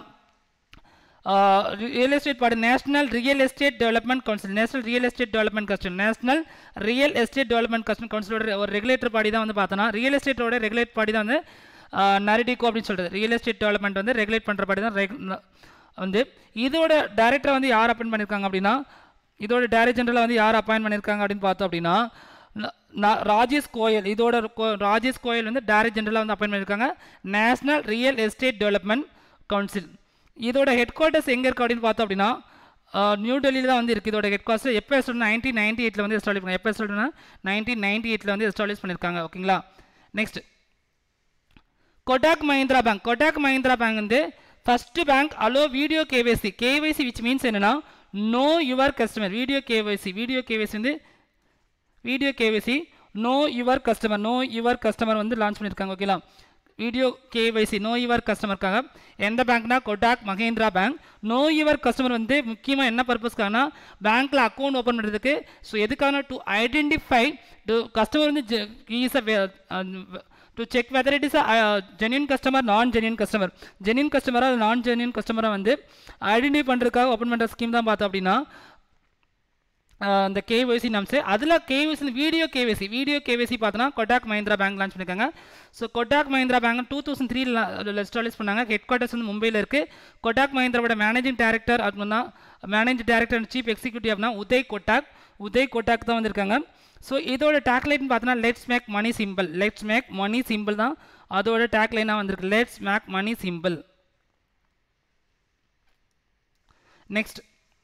real estate body national real estate development council national real estate development council national real estate development council கவுன்சிலோட ஒரு ரெகுலேட்டர் பாடி தான் வந்து பார்த்தோன்னா ரியல் எஸ்டேட்டோட ரெகுலேட் பாடி தான் வந்து நரிடிகோ அப்படின்னு சொல்கிறது ரியல் எஸ்டேட் டெவலப்மெண்ட் வந்து ரெகுலேட் பண்ணுற பாடி தான் reg- ந- வந்து இதோட டைரக்டர் வந்து யார் அப்பாயின் பண்ணியிருக்காங்க அப்படின்னா இதோட டைரக்ட் ஜெனரலாக வந்து யார் அப்பாயின் பண்ணியிருக்காங்க அப்படின்னு பார்த்தோம் அப்படின்னா ந- ந- ராஜேஷ் கோயல் இதோட கோ- ராஜேஷ் கோயல் வந்து டைரக்ட் ஜெனரலாக வந்து அப்பாயின் பண்ணியிருக்காங்க national real estate development council இதோட ஹெட் குவார்ட்டர்ஸ் எங்கே இருக்கு அப்படின்னு பார்த்தோம் அப்படின்னா அஹ், நியூ டெல்லியில் தான் வந்து இருக்குது இதோட ஹெட் குவார்ட்டர் எப்போ எஸ்டாலிஷ் நைன்டீன் நைன்டி எயிட்டில் வந்து எஸ்டாலிஷ் பண்ணி எப்போ எஸ்டாலிஷ்னா நைன்டீன் நைன்டி எயிட்டில் வந்து எஸ்டாலிஷ் பண்ணியிருக்காங்க ஓகேங்களா next Kotak Mahindra bank Kotak Mahindra bank வந்து first bank allow video KYC KYC which means என்னன்னா know your customer video KYC video KYC வந்து video KYC know your customer know your customer வந்து லான்ச் பண்ணியிருக்காங்க ஓகேங்களா வீடியோ கேவைசி நோ யுவர் கஸ்டமருக்காக எந்த பேங்க்னா Kotak Mahindra bank know your customer வந்து முக்கியமாக என்ன பர்பஸ்க்காகனா பேங்க்கில் அக்கௌண்ட் ஓப்பன் பண்ணுறதுக்கு ஸோ எதுக்கான டு ஐடென்டிஃபை டு கஸ்டமர் வந்து is a to check whether it is genuine customer non genuine customer genuine கஸ்டமராக நான் ஜென்யூன் கஸ்டமரை வந்து ஐடென்டிஃபை பண்ணுறதுக்காக ஓப்பன் பண்ணுற ஸ்கீம் தான் பார்த்தோம் அப்படின்னா ஆஹ் அந்த கேஒய்சி நம்ஸ் அதில் KYC video KYC video KYC பார்த்தோன்னா கொடாக் மஹிந்திரா பேங்க் லான்ச் பண்ணியிருக்காங்க so Kotak Mahindra bank two thousand three establish பண்ணாங்க ஹெட் குவார்ட்டர்ஸ் வந்து மும்பையில் இருக்குது கொடாக் மஹிந்திராவோட மேனேஜிங் டேரக்டர் அப்படின்னா managing director and chief executive அப்படின்னா உதய் கொட்டாக் உதய் கொட்டாக் தான் வந்திருக்காங்க ஸோ இதோட டேக்லைன் பார்த்தோன்னா let's make money simple let's make money simple தான் அதோட டேக்லைனாக வந்திருக்கு let's make money simple next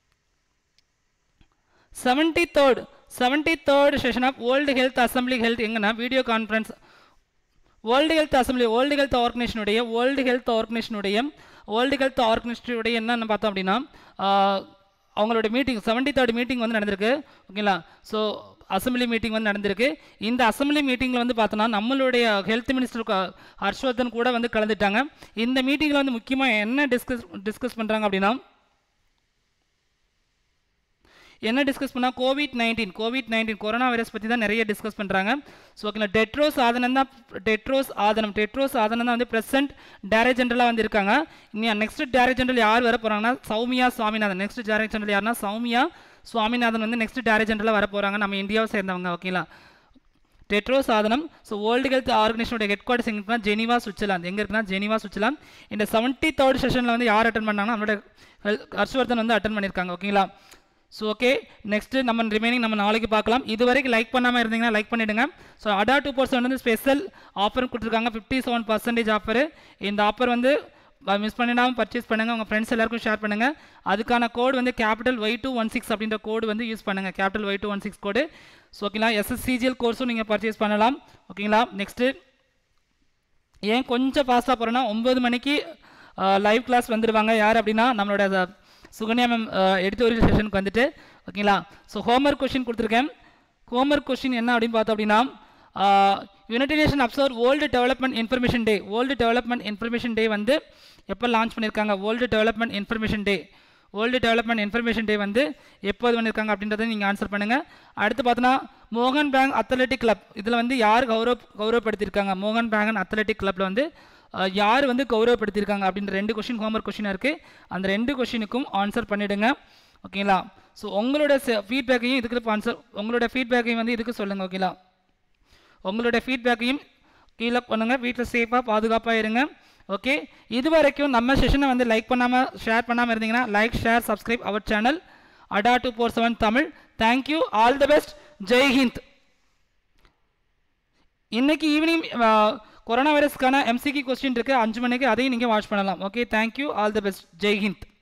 seventy third seventy third session of world health assembly health எங்கன்னா video conference world health assembly world health ஆர்கனைசேஷனுடைய world health ஆர்கனைசேஷனுடைய world health ஆர்கனைசேஷனுடைய என்னென்னு பார்த்தோம் அப்படின்னா ஆஹ், அவங்களோட மீட்டிங் செவன்டி தேர்ட் மீட்டிங் வந்து நடந்திருக்கு ஓகேங்களா ஸோ அசம்பிளி மீட்டிங் வந்து நடந்திருக்கு இந்த அசம்பிளி மீட்டிங்கில் வந்து பார்த்தோன்னா நம்மளுடைய ஹெல்த் மினிஸ்டர் ஹர்ஷ்வர்தன் கூட வந்து கலந்துட்டாங்க இந்த மீட்டிங்கில் வந்து முக்கியமாக என்ன டிஸ்கஸ் டிஸ்கஸ் பண்ணுறாங்க அப்படின்னா என்ன டிஸ்கஸ் பண்ணால் COVID nineteen COVID nineteen corona virus பற்றி தான் நிறைய டிஸ்கஸ் பண்ணுறாங்க ஸோ ஓகேங்களா டெட்ரோஸ் ஆதனம் தான் டெட்ரோஸ் ஆதனம் டெட்ரோஸ் ஆதனம் தான் வந்து பிரசன்ட் டேரக்ட் ஜெனரலாக வந்து இருக்காங்க இனி நெக்ஸ்ட் டேரக்ட் ஜெனரல் யார் வர போகிறாங்கன்னா Soumya Swaminathan next direct general யாருன்னா சௌமியா சுவாமிநாதன் வந்து நெக்ஸ்ட் டேரக்ட் ஜெனரலாக வர போகிறாங்க நம்ம இந்தியாவை சேர்ந்தவங்க ஓகேங்களா டெட்ரோ சாதனம் ஸோ வேர்ல்டு ஹெல்த் ஆர்கனைசேஷனோட ஹெட் குவார்ட்டர்ஸ் எங்கே இருக்குன்னா ஜெனிவா சுவிட்சர்லாந்து எங்கே இருக்குன்னா ஜெனிவா சுவிட்சர்லாந்து இந்த செவன்ட்டி தேர்ட் செஷனில் வந்து யார் அட்டன் பண்ணாங்கன்னா நம்மளோட ஹெல்- ஹர்ஷ்வர்தன் வந்து அட்டன் பண்ணியிருக்காங்க ஓகேங்களா ஸோ ஓகே நெக்ஸ்ட்டு நம்ம ரிமைனிங் நம்ம நாளைக்கு பார்க்கலாம் இது வரைக்கும் லைக் பண்ணாமல் இருந்தீங்கன்னா லைக் பண்ணிவிடுங்க ஸோ அடா டூ பர்சன்ட் வந்து ஸ்பெஷல் ஆஃபர் கொடுத்துருக்காங்க ஃபிஃப்டி செவன் பர்சன்டேஜ் ஆஃபர் இந்த ஆஃபர் வந்து மிஸ் பண்ணிடாமல் பர்ச்சேஸ் பண்ணுங்கள் உங்கள் ஃப்ரெண்ட்ஸ் எல்லாருக்கும் ஷேர் பண்ணுங்கள் அதுக்கான கோடு வந்து capital Y two one six அப்படின்ற கோடு வந்து யூஸ் பண்ணுங்கள் capital Y two one six code so ஓகேங்களா எஸ்எஸ்சிஜிஎல் கோர்ஸும் நீங்கள் பர்ச்சேஸ் பண்ணலாம் ஓகேங்களா நெக்ஸ்ட்டு ஏன் கொஞ்சம் ஃபாஸ்ட்டாக போகிறேன்னா ஒம்பது மணிக்கு லைவ் கிளாஸ் வந்துடுவாங்க யார் அப்படின்னா நம்மளோட அஹ், சுகன்யா மேம் எடிட்டோரியல் செஷனுக்கு வந்துட்டு ஓகேங்களா ஸோ ஹோம்ஒர்க் கொஷின் கொடுத்துருக்கேன் ஹோம்ஒர்க் கொஷின் என்ன அப்படின்னு பார்த்தோம் அப்படின்னா United Nation observe world development information day world development information day வந்து எப்போ லான்ச் பண்ணியிருக்காங்க world development information day world development information day வந்து எப்போது பண்ணியிருக்காங்க அப்படின்றத நீங்கள் ஆன்சர் பண்ணுங்கள் அடுத்து பார்த்தோன்னா மோகன் பேங்க் அத்லெட்டிக் கிளப் இதில் வந்து யார் கௌரவ கௌரவப்படுத்தியிருக்காங்க மோகன் பேங்கன் அத்லெட்டிக் கிளப்பில் வந்து அஹ், யார் வந்து கௌரவப்படுத்தியிருக்காங்க அப்படின்ற ரெண்டு கொஷின் ஹோம்ஒர்க் கொஷினாக இருக்குது அந்த ரெண்டு கொஷினுக்கும் ஆன்சர் பண்ணிவிடுங்க ஓகேங்களா ஸோ உங்களோட ஃபீட்பேக்கையும் இதுக்கு ஆன்சர் உங்களோட ஃபீட்பேக்கையும் வந்து இதுக்கு சொல்லுங்கள் ஓகேங்களா உங்களோட ஃபீட்பேக்கையும் கீழே பண்ணுங்கள் வீட்டில் சேஃபாக பாதுகாப்பாக இருங்க ஓகே இது வரைக்கும் நம்ம செஷனை வந்து லைக் பண்ணாமல் ஷேர் பண்ணாமல் இருந்தீங்கன்னா like share subscribe our channel Adda two four seven Tamil thank you all the best Jai Hind இன்னைக்கு ஈவினிங் கொரோனா வைரஸ்க்கான எம்சிக்கு கொஸ்டின் இருக்குது அஞ்சு மணிக்கு அதையும் நீங்கள் வாட்ச் பண்ணலாம் okay thank you all the best Jai Hind